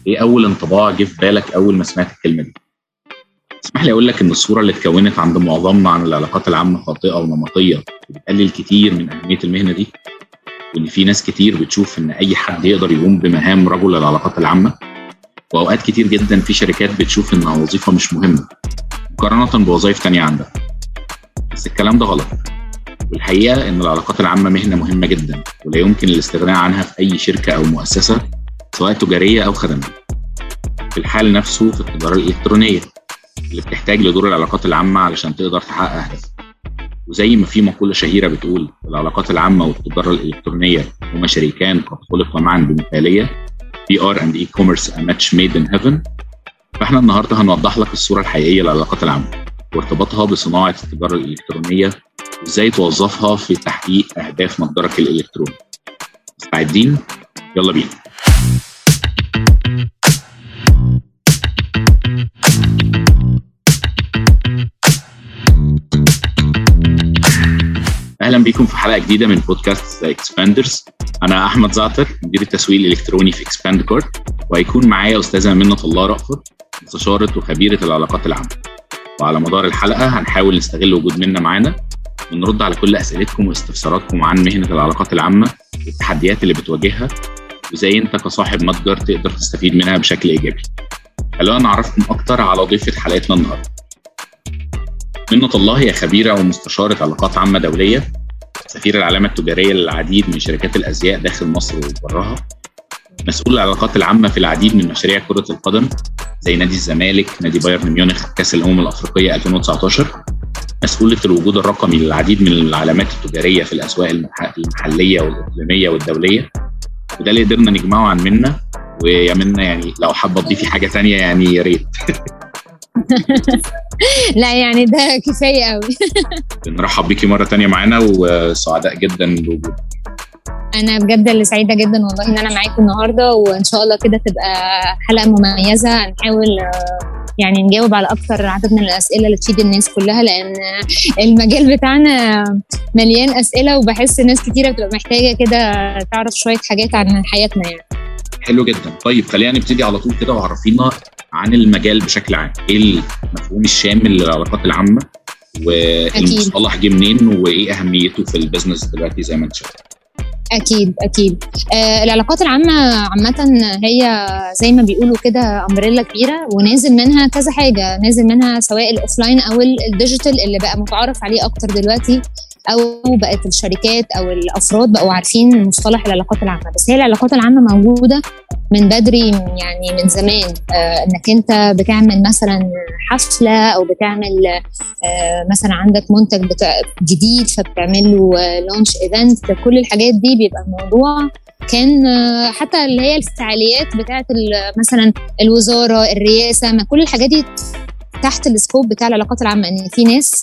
ايه اول انطباع جه في بالك اول ما سمعت الكلمه دي اسمح لي اقول لك ان الصوره اللي اتكونت عند معظمنا عن العلاقات العامه خاطئه ونمطيه وبتقلل كتير من اهميه المهنه دي وان في ناس كتير بتشوف ان اي حد يقدر يقوم بمهام رجل العلاقات العامه واوقات كتير جدا في شركات بتشوف انها وظيفه مش مهمه مقارنه بوظائف تانية عندها بس الكلام ده غلط والحقيقه ان العلاقات العامه مهنه مهمه جدا ولا يمكن الاستغناء عنها في اي شركه او مؤسسه سواء تجاريه او خدميه في الحال نفسه في التجاره الالكترونيه اللي بتحتاج لدور العلاقات العامه علشان تقدر تحقق اهدافها وزي ما في مقوله شهيره بتقول العلاقات العامه والتجاره الالكترونيه هما شريكان قد خلقا معا بمثاليه PR and e-commerce a match made in heaven فاحنا النهارده هنوضح لك الصوره الحقيقيه للعلاقات العامه وارتباطها بصناعه التجاره الالكترونيه وازاي توظفها في تحقيق اهداف متجرك الالكتروني مستعدين يلا بينا اهلا بيكم في حلقه جديده من بودكاست اكسباندرز انا احمد زعتر مدير التسويق الالكتروني في اكسباند كارت وهيكون معايا استاذه منة الله رأفت مستشاره وخبيره العلاقات العامه وعلى مدار الحلقه هنحاول نستغل وجود منا معانا ونرد على كل اسئلتكم واستفساراتكم عن مهنه العلاقات العامه والتحديات اللي بتواجهها وازاي انت كصاحب متجر تقدر تستفيد منها بشكل ايجابي. خلونا نعرفكم اكتر على ضيفه حلقتنا النهارده. منة الله هي خبيره ومستشاره علاقات عامه دوليه سفير العلامه التجاريه للعديد من شركات الازياء داخل مصر وبراها مسؤول العلاقات العامه في العديد من مشاريع كره القدم زي نادي الزمالك نادي بايرن ميونخ كاس الامم الافريقيه 2019 مسؤولة الوجود الرقمي للعديد من العلامات التجارية في الأسواق المحلية والإقليمية والدولية وده اللي قدرنا نجمعه عن منا ويا منا يعني لو حابة تضيفي حاجة تانية يعني يا ريت لا يعني ده كفاية قوي بنرحب بيكي مرة تانية معانا وسعداء جدا بوجودك انا بجد اللي سعيده جدا والله ان انا معاكم النهارده وان شاء الله كده تبقى حلقه مميزه هنحاول يعني نجاوب على اكتر عدد من الاسئله اللي تفيد الناس كلها لان المجال بتاعنا مليان اسئله وبحس ناس كتيره بتبقى محتاجه كده تعرف شويه حاجات عن حياتنا يعني حلو جدا طيب خلينا نبتدي على طول كده وعرفينا عن المجال بشكل عام ايه المفهوم الشامل للعلاقات العامه والمصطلح جه منين وايه اهميته في البيزنس دلوقتي زي ما انت شايف اكيد اكيد آه العلاقات العامه عامه هي زي ما بيقولوا كده امبريلا كبيره ونازل منها كذا حاجه نازل منها سواء الاوفلاين او الديجيتال اللي بقى متعارف عليه اكتر دلوقتي او بقت الشركات او الافراد بقوا عارفين مصطلح العلاقات العامه بس هي العلاقات العامه موجوده من بدري يعني من زمان آه انك انت بتعمل مثلا حفله او بتعمل آه مثلا عندك منتج بتاع جديد فبتعمل له لونش ايفنت كل الحاجات دي بيبقى الموضوع كان آه حتى اللي هي الفعاليات بتاعت مثلا الوزاره الرئاسه ما كل الحاجات دي تحت السكوب بتاع العلاقات العامه ان في ناس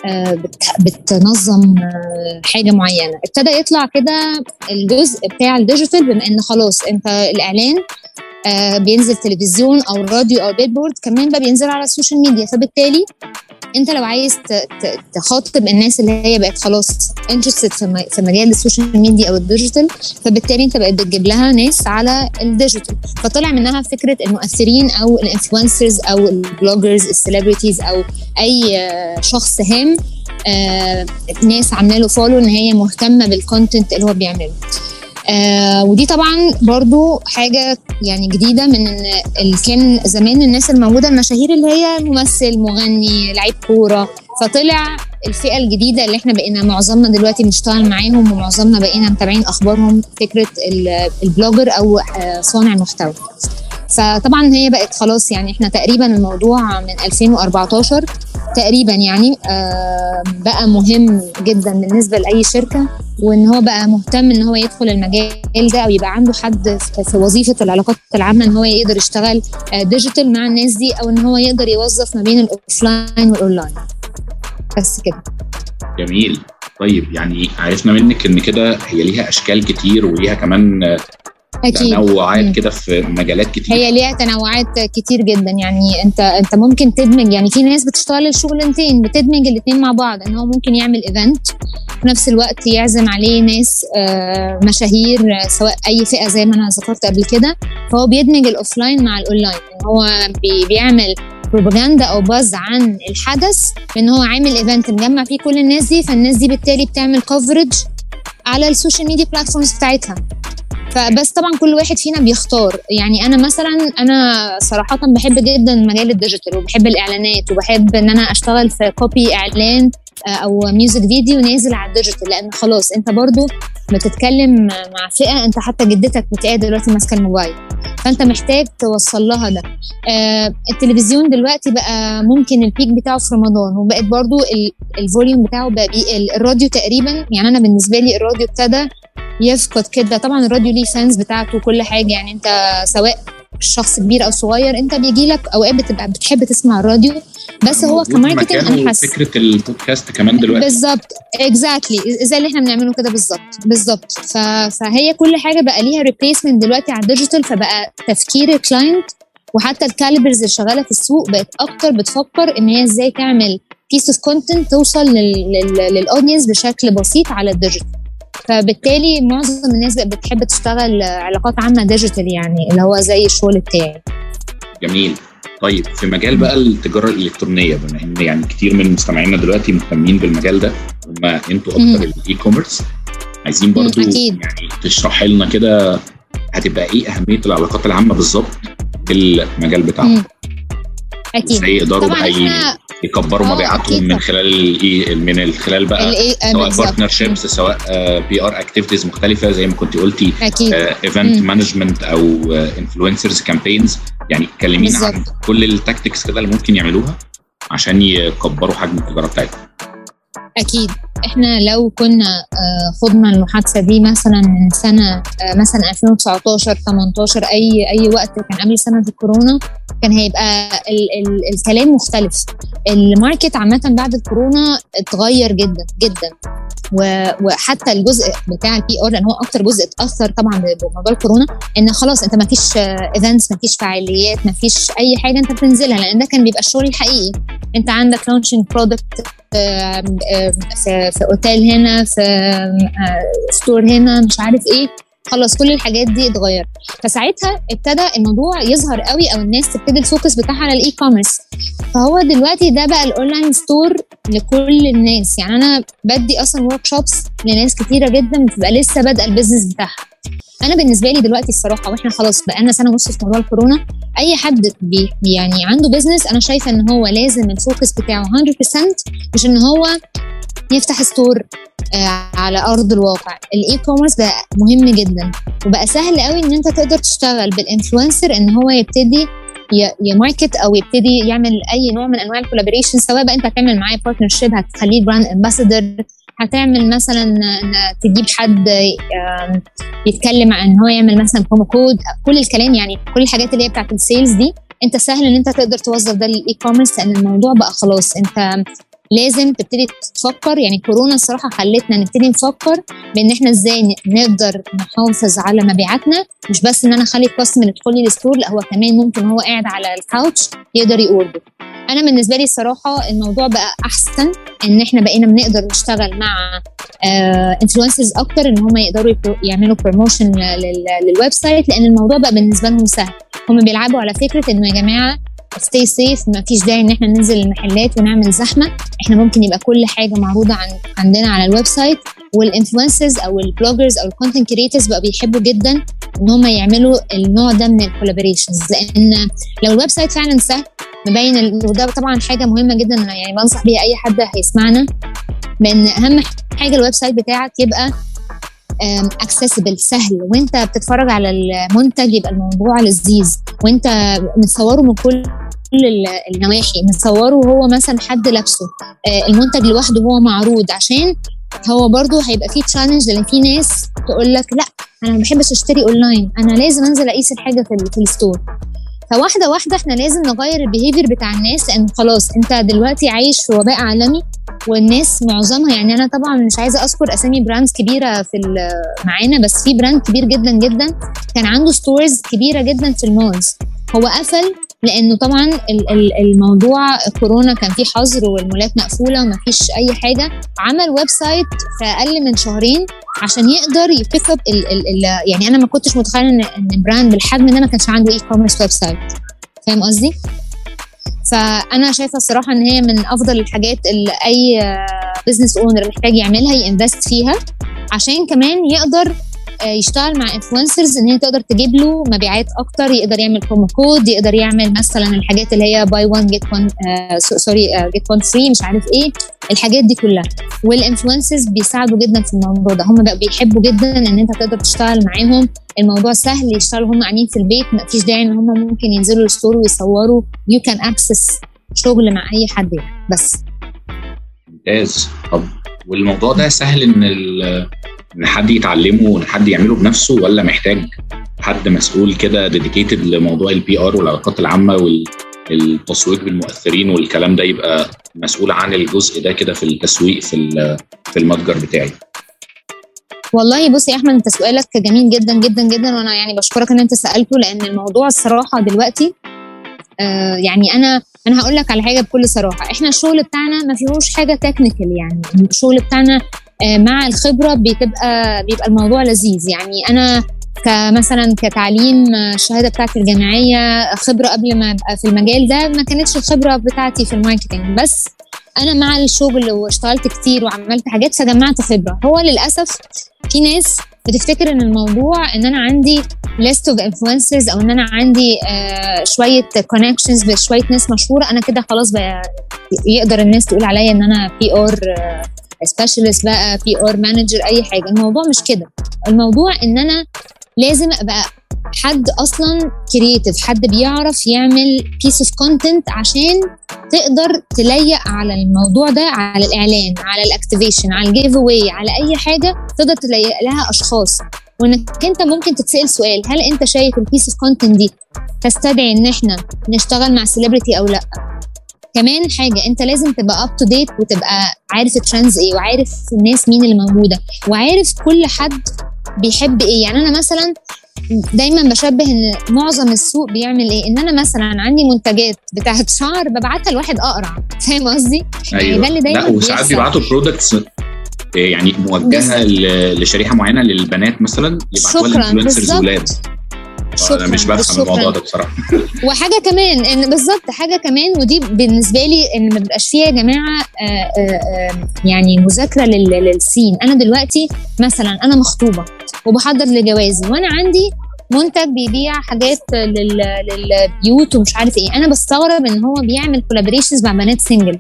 بتنظم حاجه معينه ابتدى يطلع كده الجزء بتاع الديجيتال بما ان خلاص انت الاعلان بينزل تلفزيون او راديو او بيلبورد كمان بقى بينزل على السوشيال ميديا فبالتالي انت لو عايز تخاطب الناس اللي هي بقت خلاص انترستد في مجال السوشيال ميديا او الديجيتال فبالتالي انت بقت بتجيب لها ناس على الديجيتال فطلع منها فكره المؤثرين او الانفلونسرز او البلوجرز السليبرتيز او اي شخص هام آه ناس عامله له فولو ان هي مهتمه بالكونتنت اللي هو بيعمله آه ودي طبعا برضو حاجة يعني جديدة من اللي كان زمان الناس الموجودة المشاهير اللي هي ممثل مغني لعيب كورة فطلع الفئة الجديدة اللي احنا بقينا معظمنا دلوقتي بنشتغل معاهم ومعظمنا بقينا متابعين أخبارهم فكرة البلوجر أو صانع محتوى فطبعا هي بقت خلاص يعني احنا تقريبا الموضوع من 2014 تقريبا يعني آه بقى مهم جدا بالنسبه لاي شركه وان هو بقى مهتم ان هو يدخل المجال ده او يبقى عنده حد في وظيفه العلاقات العامه ان هو يقدر يشتغل ديجيتال مع الناس دي او ان هو يقدر يوظف ما بين الاوفلاين والاونلاين بس كده جميل طيب يعني عرفنا منك ان كده هي ليها اشكال كتير وليها كمان اكيد تنوعات كده في مجالات كتير هي ليها تنوعات كتير جدا يعني انت انت ممكن تدمج يعني في ناس بتشتغل الشغلانتين بتدمج الاثنين مع بعض ان هو ممكن يعمل ايفنت في نفس الوقت يعزم عليه ناس آه، مشاهير آه، سواء اي فئه زي ما انا ذكرت قبل كده فهو بيدمج الاوفلاين مع الاونلاين هو بي- بيعمل بروباجندا او باز عن الحدث بان هو عامل ايفنت مجمع فيه كل الناس دي فالناس دي بالتالي بتعمل كفرج على السوشيال ميديا بلاتفورمز بتاعتها فبس طبعا كل واحد فينا بيختار يعني انا مثلا انا صراحه بحب جدا مجال الديجيتال وبحب الاعلانات وبحب ان انا اشتغل في كوبي اعلان آه، او ميوزك فيديو نازل على الديجيتال لان خلاص انت برضو بتتكلم مع فئه انت حتى جدتك بتلاقيها دلوقتي ماسكه الموبايل فانت محتاج توصل لها ده آه التلفزيون دلوقتي بقى ممكن البيك بتاعه في رمضان وبقت برضو ال- الفوليوم بتاعه بقى بيقل الراديو تقريبا يعني انا بالنسبه لي الراديو ابتدى يفقد كده طبعا الراديو ليه فانز بتاعته وكل حاجه يعني انت سواء شخص كبير او صغير انت بيجي لك اوقات بتبقى بتحب تسمع الراديو بس هو موجود كماركتنج مكانه انا حاسه فكره البودكاست كمان دلوقتي بالظبط اكزاكتلي زي اللي احنا بنعمله كده بالظبط بالظبط ف... فهي كل حاجه بقى ليها ريبليسمنت دلوقتي على الديجيتال فبقى تفكير الكلاينت وحتى الكاليبرز اللي شغاله في السوق بقت اكتر بتفكر ان هي ازاي تعمل بيس اوف كونتنت توصل لل... لل... للاودينس بشكل بسيط على الديجيتال فبالتالي معظم الناس بقت بتحب تشتغل علاقات عامه ديجيتال يعني اللي هو زي الشغل بتاعي جميل طيب في مجال بقى التجاره الالكترونيه بما ان يعني كتير من مستمعينا دلوقتي مهتمين بالمجال ده هم انتوا مم. اكتر الاي كوميرس عايزين برضو أكيد. يعني تشرح لنا كده هتبقى ايه اهميه العلاقات العامه بالظبط في المجال بتاعهم مم. اكيد ازاي يقدروا طبعا بقى ي- احنا يكبروا آه، مبيعاتهم أكيد من طبعاً. خلال الايه من خلال بقى الايه سواء بالظبط بارتنرشيبس سواء بي ار اكتيفيتيز مختلفه زي ما كنت قلتي اكيد ايفنت مم. مانجمنت او انفلونسرز كامبينز يعني كلمينا عن بالظبط. كل التاكتكس كده اللي ممكن يعملوها عشان يكبروا حجم التجاره بتاعتهم اكيد احنا لو كنا آه، خضنا المحادثه دي مثلا من سنه آه، مثلا 2019 18 اي اي وقت كان قبل سنه الكورونا كان هيبقى ال ال الكلام مختلف الماركت عامه بعد الكورونا اتغير جدا جدا و- وحتى الجزء بتاع البي ار لان هو اكتر جزء اتاثر طبعا بموضوع الكورونا ان خلاص انت ما فيش ايفنتس ما فيش فعاليات ما فيش اي حاجه انت بتنزلها لان ده كان بيبقى الشغل الحقيقي انت عندك لانشنج برودكت في في اوتيل هنا في آه، ستور هنا مش عارف ايه خلاص كل الحاجات دي اتغيرت فساعتها ابتدى الموضوع يظهر قوي او الناس تبتدي الفوكس بتاعها على الاي كوميرس فهو دلوقتي ده بقى الاونلاين ستور لكل الناس يعني انا بدي اصلا ورك شوبس لناس كتيره جدا بتبقى لسه بادئه البيزنس بتاعها انا بالنسبه لي دلوقتي الصراحه واحنا خلاص بقالنا سنه ونص في موضوع الكورونا اي حد بي يعني عنده بيزنس انا شايفه ان هو لازم الفوكس بتاعه 100% مش ان هو يفتح ستور آه، على ارض الواقع الاي كوميرس بقى مهم جدا وبقى سهل قوي ان انت تقدر تشتغل بالانفلونسر ان هو يبتدي ي- يماركت او يبتدي يعمل اي نوع من انواع الكولابوريشن سواء بقى انت هتعمل معاه بارتنرشيب هتخليه براند امباسادور هتعمل مثلا إن تجيب حد آم، يتكلم عن ان هو يعمل مثلا برومو كود كل الكلام يعني كل الحاجات اللي هي بتاعت السيلز دي انت سهل ان انت تقدر توظف ده للاي كوميرس لان الموضوع بقى خلاص انت لازم تبتدي تفكر يعني كورونا الصراحه خلتنا نبتدي نفكر بان احنا ازاي ن- نقدر نحافظ على مبيعاتنا مش بس ان انا اخلي الكاستمر يدخل لي الستور لا هو كمان ممكن هو قاعد على الكاوتش يقدر يوردر انا بالنسبه لي الصراحه الموضوع بقى احسن ان احنا بقينا بنقدر نشتغل مع انفلونسرز اكتر ان هم يقدروا يبرو- يعملوا بروموشن للويب سايت لان الموضوع بقى بالنسبه لهم سهل هم بيلعبوا على فكره انه يا جماعه ستي سيف ما فيش داعي ان احنا ننزل المحلات ونعمل زحمه احنا ممكن يبقى كل حاجه معروضه عن عندنا على الويب سايت والانفلونسرز او البلوجرز او الكونتنت كريترز بقوا بيحبوا جدا ان هم يعملوا النوع ده من الكولابوريشنز لان لو الويب سايت فعلا سهل مبين ال- وده طبعا حاجه مهمه جدا أنا يعني بنصح بيها اي حد هيسمعنا بان اهم حاجه الويب سايت بتاعك يبقى اكسسبل سهل وانت بتتفرج على المنتج يبقى الموضوع لذيذ وانت مصوره من كل كل ال- النواحي مصوره وهو مثلا حد لابسه آه، المنتج لوحده هو معروض عشان هو برضو هيبقى فيه تشالنج لان في ناس تقول لك لا انا ما بحبش اشتري اونلاين انا لازم انزل اقيس الحاجه في, ال- في الستور فواحده واحده احنا لازم نغير البيهيفير بتاع الناس لان خلاص انت دلوقتي عايش في وباء عالمي والناس معظمها يعني انا طبعا مش عايزه اذكر اسامي براندز كبيره في ال- معانا بس في براند كبير جدا جدا كان عنده ستورز كبيره جدا في المولز هو قفل لانه طبعا ال- ال- الموضوع كورونا كان فيه حظر والمولات مقفوله وما فيش اي حاجه عمل ويب سايت في اقل من شهرين عشان يقدر يبيك اب ال ال ال يعني انا ما كنتش متخيله ان ان براند بالحجم ده ما كانش عنده اي كوميرس ويب سايت فاهم قصدي؟ فانا شايفه الصراحه ان هي من افضل الحاجات اللي اي بزنس اونر محتاج يعملها ينفست فيها عشان كمان يقدر آه، يشتغل مع انفلونسرز ان هي تقدر تجيب له مبيعات اكتر يقدر يعمل برومو كود يقدر يعمل مثلا الحاجات اللي هي باي 1 جيت 1 سوري جيت 1 فري مش عارف ايه الحاجات دي كلها والانفلونسرز بيساعدوا جدا في الموضوع ده هم بقى بيحبوا جدا ان انت تقدر تشتغل معاهم الموضوع سهل يشتغلوا هم قاعدين في البيت ما فيش داعي ان هم ممكن ينزلوا الستور ويصوروا يو كان اكسس شغل مع اي حد يعني بس ممتاز طب والموضوع ده سهل ان ال- ان حد يتعلمه وان حد يعمله بنفسه ولا محتاج حد مسؤول كده ديديكيتد لموضوع البي ار والعلاقات العامه والتسويق بالمؤثرين والكلام ده يبقى مسؤول عن الجزء ده كده في التسويق في ال- في المتجر بتاعي والله بصي يا احمد انت سؤالك جميل جدا جدا جدا وانا يعني بشكرك ان انت سالته لان الموضوع الصراحه دلوقتي آه يعني انا انا هقول لك على حاجه بكل صراحه احنا الشغل بتاعنا ما فيهوش حاجه تكنيكال يعني الشغل بتاعنا آه مع الخبره بتبقى بيبقى الموضوع لذيذ يعني انا كمثلا كتعليم آه، الشهاده بتاعتي الجامعيه خبره قبل ما ابقى في المجال ده ما كانتش الخبره بتاعتي في الماركتنج بس انا مع الشغل واشتغلت كتير وعملت حاجات فجمعت خبره هو للاسف في ناس بتفتكر ان الموضوع ان انا عندي list of influencers او ان انا عندي آه شويه connections بشويه ناس مشهوره انا كده خلاص بقى يقدر الناس تقول عليا ان انا بي ار سبيشالست بقى بي ار مانجر اي حاجه الموضوع مش كده الموضوع ان انا لازم ابقى حد اصلا كرييتيف حد بيعرف يعمل بيس اوف كونتنت عشان تقدر تليق على الموضوع ده على الاعلان على الاكتيفيشن على الجيف اواي على اي حاجه تقدر تليق لها اشخاص وانك انت ممكن تتسال سؤال هل انت شايف البيس اوف كونتنت دي تستدعي ان احنا نشتغل مع سيلبرتي او لا كمان حاجه انت لازم تبقى اب تو ديت وتبقى عارف الترندز ايه وعارف الناس مين اللي موجوده وعارف كل حد بيحب ايه يعني انا مثلا دايما بشبه ان معظم السوق بيعمل ايه ان انا مثلا عندي منتجات بتاعت شعر ببعتها لواحد اقرع فاهم قصدي يعني ده اللي دايما لا وساعات بيحصل. بيبعتوا برودكتس يعني موجهه ل- لشريحه معينه للبنات مثلا يبعتوها شكراً، لانفلونسرز بالظبط. ولاد شكراً، انا مش بفهم شكراً. الموضوع ده بصراحه وحاجه كمان ان بالظبط حاجه كمان ودي بالنسبه لي ان ما بيبقاش فيها يا جماعه آه، آه، آه، يعني مذاكره لل- للسين انا دلوقتي مثلا انا مخطوبه وبحضر لجوازي وانا عندي منتج بيبيع حاجات لل- للبيوت ومش عارف ايه انا بستغرب ان هو بيعمل كولابوريشنز مع بنات سنجل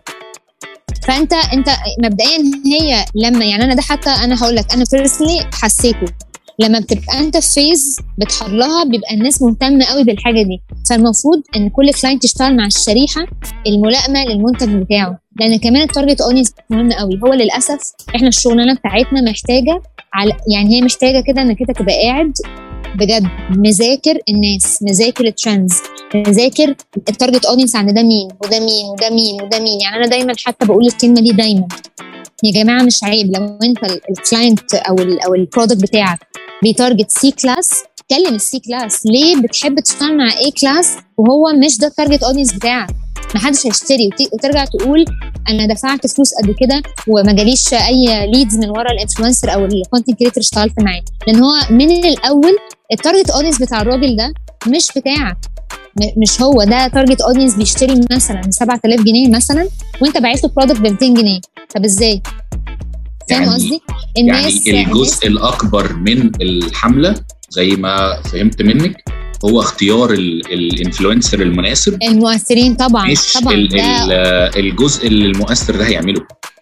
فانت انت مبدئيا هي لما يعني انا ده حتى انا هقول لك انا بيرسونلي حسيته لما بتبقى انت في فيز بتحر لها بيبقى الناس مهتمه قوي بالحاجه دي فالمفروض ان كل كلاينت يشتغل مع الشريحه الملائمه للمنتج بتاعه لان كمان التارجت اودينس مهم قوي هو للاسف احنا الشغلانه بتاعتنا محتاجه على يعني هي محتاجه كده انك انت تبقى قاعد بجد مذاكر الناس مذاكر الترندز مذاكر التارجت اودينس عند ده مين وده مين وده مين وده مين يعني انا دايما حتى بقول الكلمه دي دايما يا جماعه مش عيب لو انت الكلاينت او ال او البرودكت بتاعك بيتارجت سي كلاس كلم السي كلاس ليه بتحب تشتغل مع اي كلاس وهو مش ده التارجت اودينس بتاعك ما حدش هيشتري وت- وترجع تقول انا دفعت فلوس قد كده وما جاليش اي ليدز من ورا الانفلونسر او الكونتنت كريتور اشتغلت معاه لان هو من الاول التارجت اودينس بتاع الراجل ده مش بتاعك م- مش هو ده تارجت اودينس بيشتري مثلا ب 7000 جنيه مثلا وانت باعت له برودكت ب 200 جنيه طب ازاي؟ فاهم يعني- قصدي؟ يعني الجزء الاكبر من الحمله زي ما فهمت منك هو اختيار ال- الانفلونسر المناسب المؤثرين طبعا مش طبعا ال- ده ال- الجزء اللي المؤثر ده هيعمله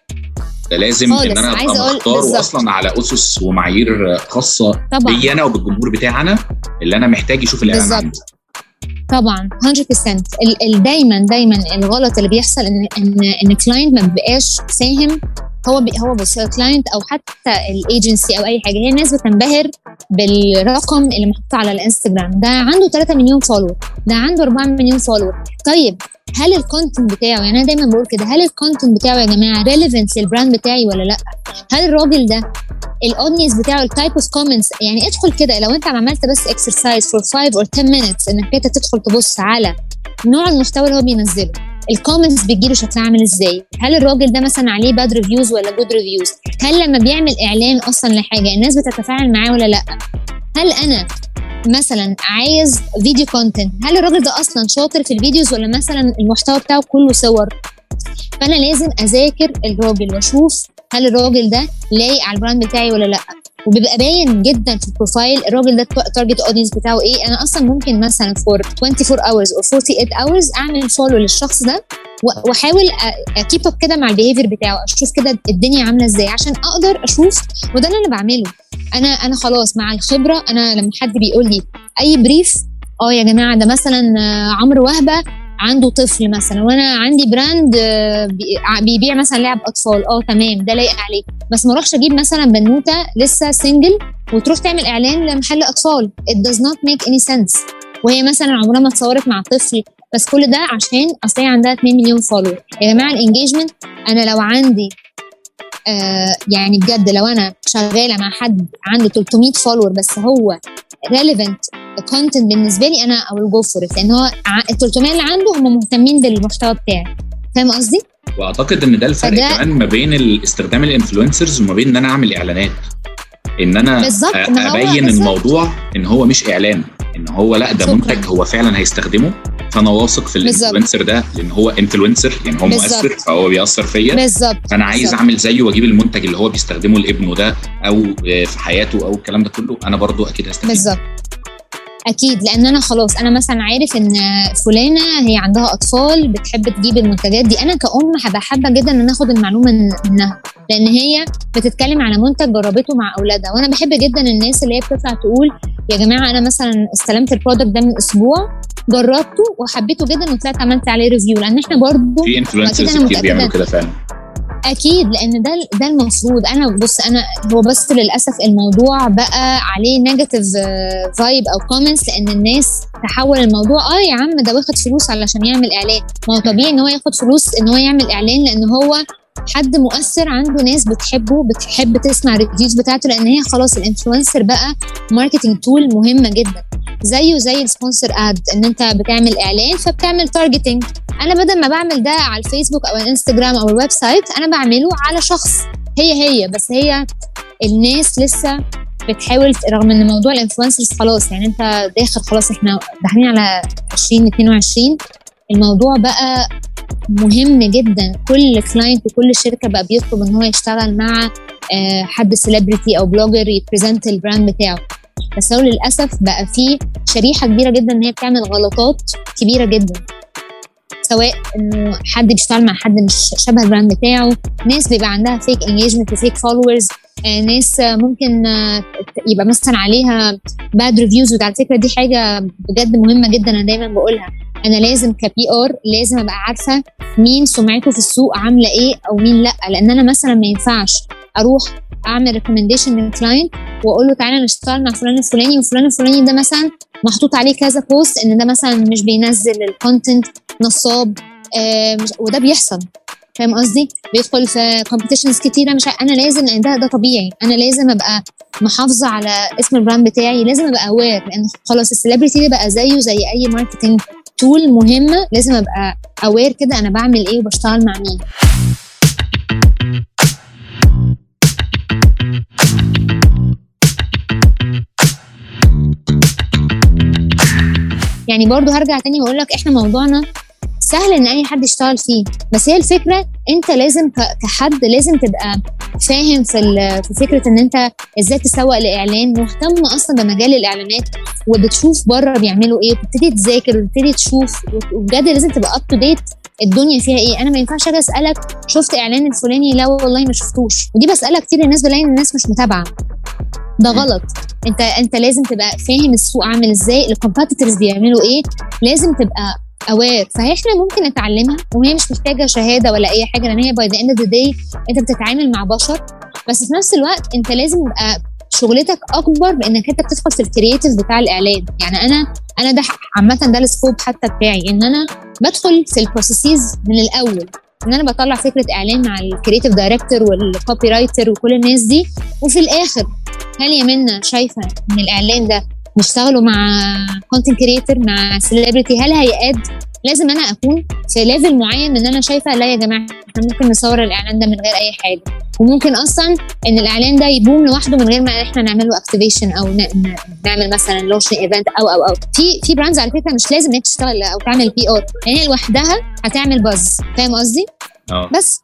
ده لازم خالص، ان انا ابقى عايزة أقول مختاره بالظبط. اصلا على اسس ومعايير خاصه طبعا بي انا وبالجمهور بتاعي انا اللي انا محتاج يشوف الاعلان بالظبط. عندي طبعا 100% ال- ال- دايما دايما الغلط اللي بيحصل ان ان ان كلاينت ما بيبقاش فاهم هو بي هو بص كلاينت او حتى الايجنسي او اي حاجه هي الناس بتنبهر بالرقم اللي محطوط على الانستجرام ده عنده 3 مليون فولور ده عنده 4 مليون فولور طيب هل الكونتنت بتاعه يعني انا دايما بقول كده هل الكونتنت بتاعه يا جماعه ريليفنت للبراند بتاعي ولا لا هل الراجل ده الاودينس بتاعه التايب اوف كومنتس يعني ادخل كده لو انت عملت بس اكسرسايز فور 5 اور 10 minutes انك انت تدخل تبص على نوع المحتوى اللي هو بينزله الكومنتس بتجيله شكلها عامل ازاي هل الراجل ده مثلا عليه باد ريفيوز ولا جود ريفيوز هل لما بيعمل اعلان اصلا لحاجه الناس بتتفاعل معاه ولا لا هل انا مثلا عايز فيديو كونتنت هل الراجل ده اصلا شاطر في الفيديوز ولا مثلا المحتوى بتاعه كله صور فانا لازم اذاكر الراجل واشوف هل الراجل ده لايق على البراند بتاعي ولا لا وبيبقى باين جدا في البروفايل الراجل ده التارجت اودينس بتاعه ايه انا اصلا ممكن مثلا فور 24 hours او 48 hours اعمل فولو للشخص ده واحاول اكيب اب كده مع البيهيفير بتاعه اشوف كده الدنيا عامله ازاي عشان اقدر اشوف وده اللي انا بعمله انا انا خلاص مع الخبره انا لما حد بيقول لي اي بريف اه يا جماعه ده مثلا عمرو وهبه عنده طفل مثلا وانا عندي براند بيبيع مثلا لعب اطفال اه تمام ده لايق عليه بس ما اروحش اجيب مثلا بنوته لسه سنجل وتروح تعمل اعلان لمحل اطفال it does not make any sense وهي مثلا عمرها ما اتصورت مع طفل بس كل ده عشان اصل هي عندها 2 مليون فولور يا جماعه الانجيجمنت انا لو عندي آه يعني بجد لو انا شغاله مع حد عنده 300 فولور بس هو ريليفنت كونتنت بالنسبه لي انا او جو فور لان هو ال 300 اللي عنده هم مهتمين بالمحتوى بتاعي فاهم قصدي؟ واعتقد ان ده الفرق فده- كمان ما بين استخدام الانفلونسرز وما بين ان انا اعمل اعلانات ان انا بالظبط، أ- ما هو ابين بالظبط. الموضوع ان هو مش اعلان ان هو لا ده شكراً. منتج هو فعلا هيستخدمه فانا واثق في بالظبط. الانفلونسر ده لان هو انفلونسر يعني هو بالظبط. مؤثر فهو بيأثر فيا بالظبط فانا عايز بالظبط. اعمل زيه واجيب المنتج اللي هو بيستخدمه لابنه ده او آه، في حياته او الكلام ده كله انا برضو اكيد هستفيد بالظبط اكيد لان انا خلاص انا مثلا عارف ان فلانه هي عندها اطفال بتحب تجيب المنتجات دي انا كأم هبقى حابه جدا ان أنا اخد المعلومه من- منها لان هي بتتكلم على منتج جربته مع اولادها وانا بحب جدا الناس اللي هي بتطلع تقول يا جماعه انا مثلا استلمت البرودكت ده من اسبوع جربته وحبيته جدا وطلعت عملت عليه ريفيو لان احنا برضو في انفلونسرز أنا كتير متأكدة- بيعملوا كده فعلا اكيد لان ده ده المفروض انا بص انا هو بس للاسف الموضوع بقى عليه نيجاتيف فايب او كومنتس لان الناس تحول الموضوع اه يا عم ده واخد فلوس علشان يعمل اعلان ما هو طبيعي ان هو ياخد فلوس ان هو يعمل اعلان لان هو حد مؤثر عنده ناس بتحبه بتحب تسمع الريفيوز بتاعته لان هي خلاص الانفلونسر بقى ماركتنج تول مهمه جدا زيه زي السبونسر اد ان انت بتعمل اعلان فبتعمل تارجتنج انا بدل ما بعمل ده على الفيسبوك او الانستجرام او الويب سايت انا بعمله على شخص هي هي بس هي الناس لسه بتحاول رغم ان موضوع الانفلونسرز خلاص يعني انت داخل خلاص احنا داخلين على 2022 الموضوع بقى مهم جدا كل كلاينت وكل شركه بقى بيطلب ان هو يشتغل مع آه، حد سيلبرتي او بلوجر يبريزنت البراند بتاعه بس هو للاسف بقى في شريحه كبيره جدا ان هي بتعمل غلطات كبيره جدا سواء انه حد بيشتغل مع حد مش شبه البراند بتاعه ناس بيبقى عندها فيك انجيجمنت وفيك فولورز ناس آه، ممكن آه، يبقى مثلا عليها باد ريفيوز وده على فكره دي حاجه بجد مهمه جدا انا دايما بقولها انا لازم كبي ار لازم ابقى عارفه مين سمعته في السوق عامله ايه او مين لا لان انا مثلا ما ينفعش اروح اعمل ريكومنديشن للكلاينت واقول له تعالى نشتغل مع فلان الفلاني وفلان الفلاني ده مثلا محطوط عليه كذا بوست ان ده مثلا مش بينزل الكونتنت نصاب آه مش وده بيحصل فاهم قصدي؟ بيدخل في كومبيتيشنز كتيره مش ع- انا لازم لان ده ده طبيعي انا لازم ابقى محافظه على اسم البراند بتاعي لازم ابقى اوير لان خلاص السليبرتي ده بقى زيه زي اي ماركتنج تول مهمه لازم ابقى اوير كده انا بعمل ايه وبشتغل مع مين يعني برضو هرجع تاني واقول لك احنا موضوعنا سهل ان اي حد يشتغل فيه بس هي الفكره انت لازم ك- كحد لازم تبقى فاهم في ال- في فكره ان انت ازاي تسوق لاعلان مهتم اصلا بمجال الاعلانات وبتشوف بره بيعملوا ايه وبتبتدي تذاكر وتبتدي تشوف وبجد لازم تبقى اب تو ديت الدنيا فيها ايه انا ما ينفعش اجي اسالك شفت اعلان الفلاني لا والله ما شفتوش ودي بسالها كتير الناس بلاقي إن الناس مش متابعه ده غلط انت انت لازم تبقى فاهم السوق عامل ازاي الكومبيتيتورز بيعملوا ايه لازم تبقى اوير فاحنا ممكن نتعلمها وهي مش محتاجه شهاده ولا اي حاجه لان هي باي ذا اند اوف ذا داي انت بتتعامل مع بشر بس في نفس الوقت انت لازم يبقى شغلتك اكبر بانك انت بتدخل في الكرييتيف بتاع الاعلان يعني انا انا ده عامه ده السكوب حتى بتاعي ان انا بدخل في البروسيسز من الاول ان انا بطلع فكره اعلان مع الكرييتيف دايركتور والكوبي رايتر وكل الناس دي وفي الاخر هل يا منى شايفه ان الاعلان ده نشتغلوا مع كونتنت كريتور مع سيلبرتي هل هيقاد لازم انا اكون في ليفل معين من انا شايفه لا يا جماعه احنا ممكن نصور الاعلان ده من غير اي حاجه وممكن اصلا ان الاعلان ده يبوم لوحده من غير ما احنا نعمل له اكتيفيشن او نعمل مثلا لونش ايفنت او او او في في براندز على فكره مش لازم هي تشتغل او تعمل بي ار يعني هي لوحدها هتعمل باز فاهم قصدي؟ اه بس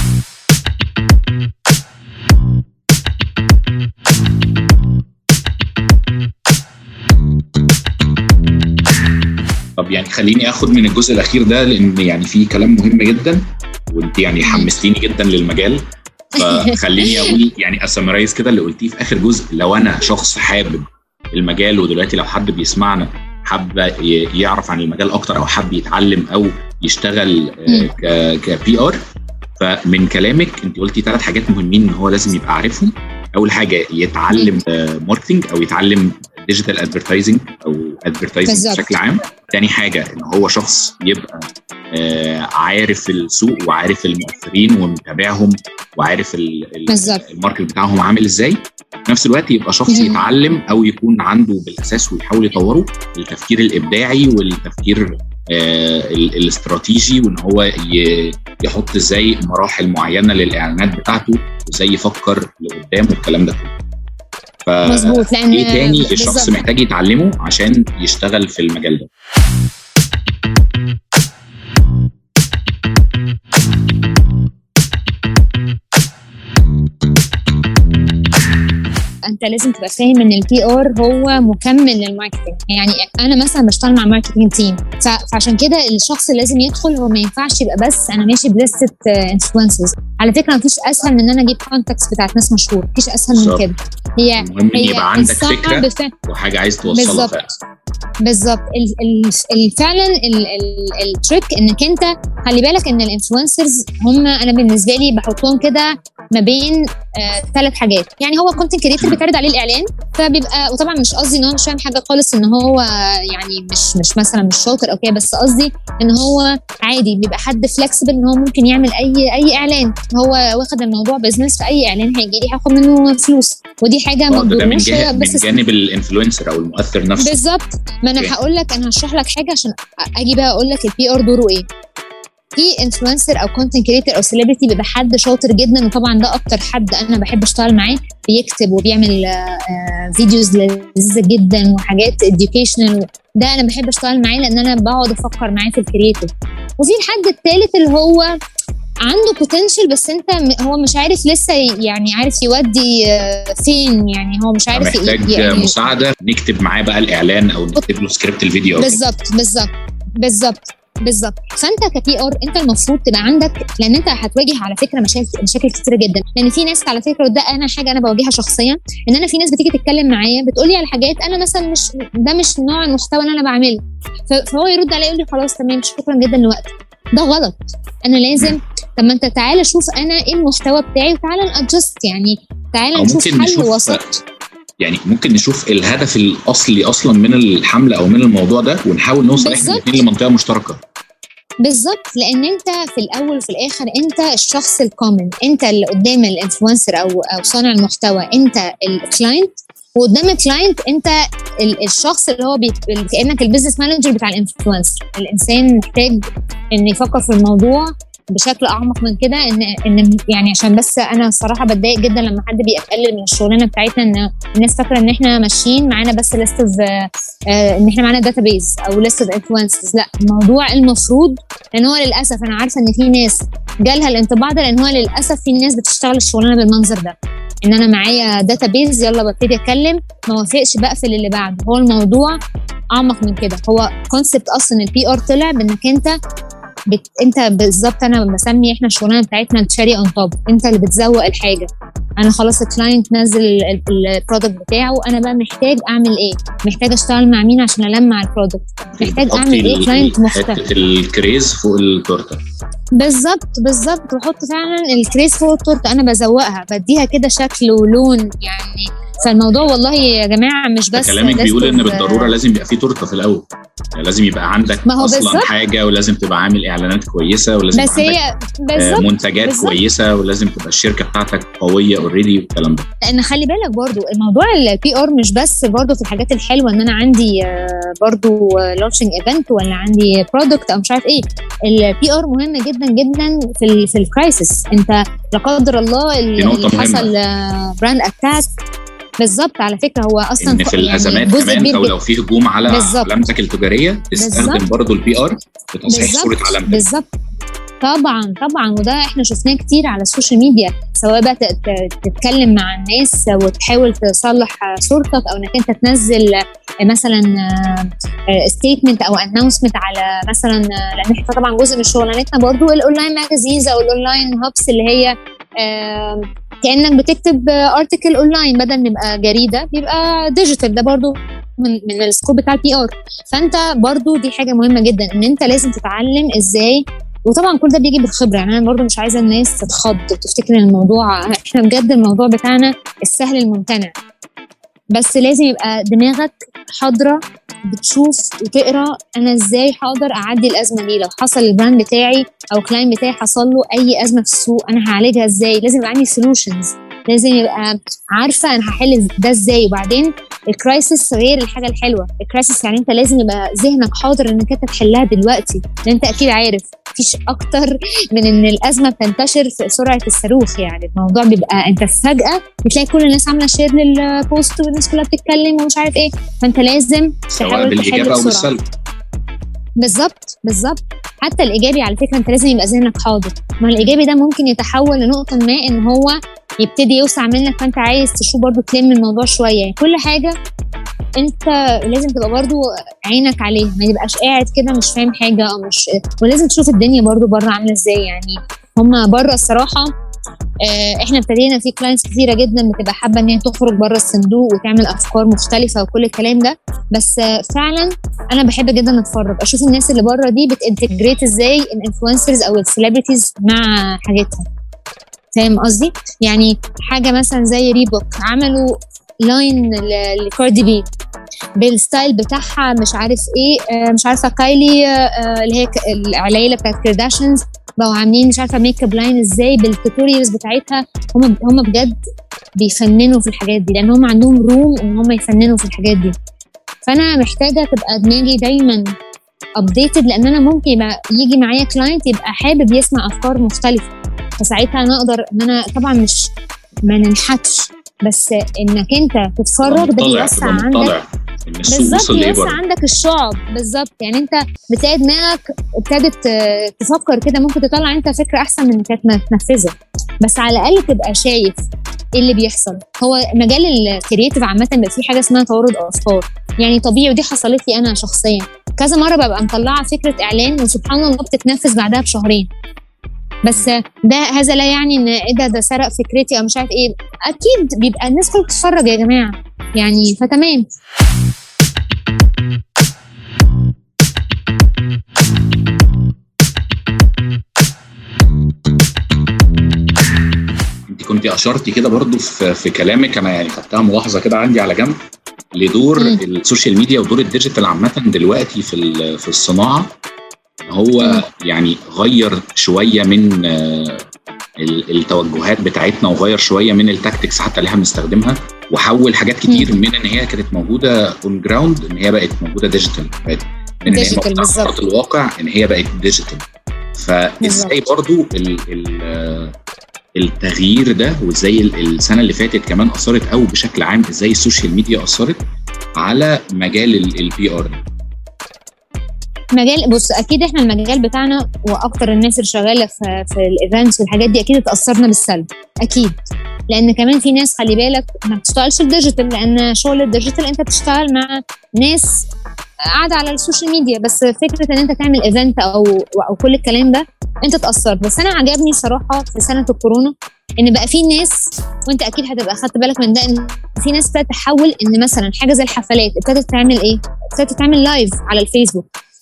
طب يعني خليني اخد من الجزء الاخير ده لان يعني في كلام مهم جدا وانت يعني حمستيني جدا للمجال فخليني اقول يعني اسمرايز كده اللي قلتيه في اخر جزء لو انا شخص حابب المجال ودلوقتي لو حد بيسمعنا حابب يعرف عن المجال اكتر او حابب يتعلم او يشتغل كبي ار فمن كلامك انت قلتي ثلاث حاجات مهمين ان هو لازم يبقى عارفهم اول حاجه يتعلم ماركتنج او يتعلم ديجيتال ادفرتايزنج او ادفرتايزنج بشكل عام تاني حاجه ان هو شخص يبقى آه عارف السوق وعارف المؤثرين ومتابعهم وعارف الماركت بتاعهم عامل ازاي في نفس الوقت يبقى شخص يتعلم او يكون عنده بالاساس ويحاول يطوره التفكير الابداعي والتفكير آه الاستراتيجي وان هو يحط ازاي مراحل معينه للاعلانات بتاعته وازاي يفكر لقدام والكلام ده كله ف مظبوط لان ايه تاني الشخص محتاج يتعلمه عشان يشتغل في المجال ده انت لازم تبقى فاهم ان البي ار هو مكمل للماركتنج يعني انا مثلا بشتغل مع ماركتنج تيم فعشان كده الشخص اللي لازم يدخل هو ما ينفعش يبقى بس انا ماشي بلستة انفلونسرز على فكره مفيش اسهل من ان انا اجيب كونتاكتس بتاعت ناس مشهور مفيش اسهل من كده هي المهم هي يبقى عندك فكره بفهم. وحاجه عايز توصلها فعلا بالظبط فعلا التريك انك انت خلي بالك ان الانفلونسرز هم انا بالنسبه لي بحطهم كده ما بين ثلاث آه حاجات يعني هو كونتنت كريتور بيتعرض عليه الاعلان فبيبقى وطبعا مش قصدي ان هو مش فاهم حاجه خالص ان هو يعني مش مش مثلا مش شاطر او كده بس قصدي ان هو عادي بيبقى حد فلكسبل ان هو ممكن يعمل اي اي اعلان هو واخد الموضوع بزنس فاي اعلان هيجي لي هاخد منه فلوس ودي حاجه ما ده من, جه... من جانب الانفلونسر او المؤثر نفسه بالظبط ما انا هقول لك انا هشرح لك حاجه عشان اجي بقى اقول لك البي ار دوره ايه في انفلونسر او كونتنت كريتور او سيلبرتي بيبقى حد شاطر جدا وطبعا ده اكتر حد انا بحب اشتغل معاه بيكتب وبيعمل فيديوز لذيذه جدا وحاجات اديوكيشنال ده انا بحب اشتغل معاه لان انا بقعد افكر معاه في الكريتيف وفي الحد الثالث اللي هو عنده بوتنشال بس انت هو مش عارف لسه يعني عارف يودي فين يعني هو مش عارف محتاج يعني مساعده نكتب معاه بقى الاعلان او نكتب له سكريبت الفيديو بالظبط بالظبط بالظبط بالظبط فانت كبي ار انت المفروض تبقى عندك لان انت هتواجه على فكره مشاكل مشاكل كتيره جدا لان في ناس على فكره وده انا حاجه انا بواجهها شخصيا ان انا في ناس بتيجي تتكلم معايا بتقول لي على حاجات انا مثلا مش ده مش نوع المحتوى اللي انا بعمله فهو يرد عليا يقول لي خلاص تمام شكرا جدا لوقتك ده غلط انا لازم طب ما انت تعالى شوف انا ايه المحتوى بتاعي وتعالى نادجست يعني تعالى نشوف حل وسط يعني ممكن نشوف الهدف الاصلي اصلا من الحمله او من الموضوع ده ونحاول نوصل احنا الاثنين لمنطقه مشتركه بالظبط لان انت في الاول وفي الاخر انت الشخص الكومن انت اللي قدام الانفلونسر او او صانع المحتوى انت الكلاينت وقدام الكلاينت انت الشخص اللي هو بيت... كانك البيزنس مانجر بتاع الانفلونسر الانسان محتاج ان يفكر في الموضوع بشكل اعمق من كده ان ان يعني عشان بس انا الصراحه بتضايق جدا لما حد بيقلل من الشغلانه بتاعتنا ان الناس فاكره ان احنا ماشيين معانا بس ليست اوف ان احنا معانا داتا بيز او ليست اوف انفلونسرز لا الموضوع المفروض لان هو للاسف انا عارفه ان في ناس جالها الانطباع ده لان هو للاسف في ناس بتشتغل الشغلانه بالمنظر ده ان انا معايا داتا بيز يلا ببتدي اتكلم ما وافقش بقفل اللي بعده هو الموضوع اعمق من كده هو كونسبت اصلا البي ار طلع بانك انت بت... انت بالظبط انا بسمي احنا الشغلانه بتاعتنا الشاري اون توب انت اللي بتزوق الحاجه انا خلاص الكلاينت نزل البرودكت بتاعه انا بقى محتاج اعمل ايه محتاج اشتغل مع مين عشان المع البرودكت محتاج اعمل ايه كلاينت مختلف الكريز فوق التورته بالظبط بالظبط بحط فعلا الكريز فوق التورته انا بزوقها بديها كده شكل ولون يعني فالموضوع والله يا جماعه مش بس كلامك لازم بيقول ان ت- بالضروره لازم يبقى في تورته في الاول يعني لازم يبقى عندك ما هو اصلا بالظبط. حاجه ولازم تبقى عامل اعلانات كويسه ولازم بس يبقى عندك هي آه، بالظبط منتجات بالظبط. كويسه ولازم تبقى الشركه بتاعتك قويه اوريدي والكلام ده لان خلي بالك برضو الموضوع البي ار مش بس برضو في الحاجات الحلوه ان انا عندي آه، برضو لونشنج ايفنت ولا عندي برودكت او مش عارف ايه البي ار مهم جدا جدا في ال في الكرايسيس انت لا قدر الله ال- دي نقطة اللي مهمة. حصل براند اتاك بالظبط على فكره هو اصلا ان في ف- يعني الازمات جزء كمان كبير او لو في هجوم على بالظبط. علامتك التجاريه تستخدم بالظبط. برضو البي ار لتصحيح بالظبط. صوره علامتك بالظبط طبعا طبعا وده احنا شفناه كتير على السوشيال ميديا سواء بقى ت- ت- تتكلم مع الناس وتحاول تصلح صورتك او انك انت تنزل مثلا ستيتمنت او اناونسمنت على مثلا لان احنا طبعا جزء من شغلانتنا برضو الاونلاين ماجازينز او الاونلاين هابس اللي هي آم، كانك بتكتب ارتكل اونلاين بدل ما يبقى جريده بيبقى ديجيتال ده برضو من من السكوب بتاع البي ار فانت برضو دي حاجه مهمه جدا ان انت لازم تتعلم ازاي وطبعا كل ده بيجي بالخبره يعني انا برضو مش عايزه الناس تتخض وتفتكر ان الموضوع احنا بجد الموضوع بتاعنا السهل الممتنع بس لازم يبقى دماغك حاضره بتشوف وتقرا انا ازاي هقدر اعدي الازمه دي لو حصل البراند بتاعي او الكلاين بتاعي حصل له اي ازمه في السوق انا هعالجها ازاي لازم يبقى عندي سولوشنز لازم يبقى عارفه انا هحل ده ازاي وبعدين الكرايسيس غير الحاجه الحلوه الكرايسيس يعني انت لازم يبقى ذهنك حاضر انك انت تحلها دلوقتي لان انت اكيد عارف مفيش اكتر من ان الازمه بتنتشر في سرعه الصاروخ يعني الموضوع بيبقى انت فجاه بتلاقي كل الناس عامله شير للبوست والناس كلها بتتكلم ومش عارف ايه فانت لازم سواء تحاول تحل بالايجاب او بسرعه بالسلب بالظبط بالظبط حتى الايجابي على فكره انت لازم يبقى ذهنك حاضر ما الايجابي ده ممكن يتحول لنقطه ما ان هو يبتدي يوسع منك فانت عايز تشوف برضو تلم الموضوع شويه يعني كل حاجه انت لازم تبقى برضو عينك عليه ما يبقاش قاعد كده مش فاهم حاجه او مش ولازم تشوف الدنيا برضو بره عامله ازاي يعني هما بره الصراحه آه، احنا ابتدينا في كلاينتس كتيره جدا بتبقى حابه ان هي تخرج بره الصندوق وتعمل افكار مختلفه وكل الكلام ده بس آه، فعلا انا بحب جدا اتفرج اشوف الناس اللي بره دي بتنتجريت ازاي الانفلونسرز او السليبرتيز مع حاجتها فاهم قصدي يعني حاجه مثلا زي ريبوك عملوا لاين ل- لكاردي بي بالستايل بتاعها مش عارف ايه آه، مش عارفه كايلي آه، آه، اللي هي ك- العيله بتاعت كارداشيانز بقوا عاملين مش عارفه ميك اب لاين ازاي بالتوتوريالز بتاعتها هم هم بجد بيفننوا في الحاجات دي لان هم عندهم روم ان هم يفننوا في الحاجات دي فانا محتاجه تبقى دماغي دايما ابديتد لان انا ممكن يبقى يجي معايا كلاينت يبقى حابب يسمع افكار مختلفه فساعتها انا اقدر ان انا طبعا مش ما ننحتش بس انك انت تتفرج ده مطلع بيوسع تبقى عندك مطلع ان السوق بالظبط وصل لايه يوسع بره عندك الشعب بالظبط يعني انت بتلاقي دماغك ابتدت آه، تفكر كده ممكن تطلع انت فكره احسن من انك كانت تنفذها بس على الاقل تبقى شايف ايه اللي بيحصل هو مجال الكرييتيف عامه بيبقى فيه حاجه اسمها توارد افكار يعني طبيعي ودي حصلت لي انا شخصيا كذا مره ببقى مطلعه فكره اعلان وسبحان الله بتتنفذ بعدها بشهرين بس ده هذا لا يعني ان ايه ده ده سرق فكرتي او مش عارف ايه اكيد بيبقى الناس كلها بتتفرج يا جماعه يعني فتمام انت كنت اشرتي كده برضو في, في كلامك انا يعني خدتها ملاحظه كده عندي على جنب لدور مم. السوشيال ميديا ودور الديجيتال عامه دلوقتي في ال- في الصناعه هو مم. يعني غير شويه من آه، ال- التوجهات بتاعتنا وغير شويه من التاكتكس حتى اللي احنا بنستخدمها وحول حاجات كتير من ان هي كانت موجوده اون جراوند ان هي بقت موجوده ديجيتال بقت من ان هي Digital موجودة على بالظبط. ارض الواقع ان هي بقت ديجيتال فازاي برضو ال ال آه، التغيير ده وازاي ال- السنه اللي فاتت كمان اثرت او بشكل عام ازاي السوشيال ميديا اثرت على مجال البي ار مجال بص اكيد احنا المجال بتاعنا واكتر الناس اللي شغاله في في الايفنتس والحاجات دي اكيد اتاثرنا بالسلب اكيد لان كمان في ناس خلي بالك ما بتشتغلش الديجيتال لان شغل الديجيتال انت بتشتغل مع ناس قاعده على السوشيال ميديا بس فكره ان انت تعمل ايفنت او او كل الكلام ده انت اتاثرت بس انا عجبني صراحه في سنه الكورونا ان بقى في ناس وانت اكيد هتبقى خدت بالك من ده ان في ناس ابتدت تحول ان مثلا حاجه زي الحفلات ابتدت تعمل ايه؟ ابتدت تعمل لايف على الفيسبوك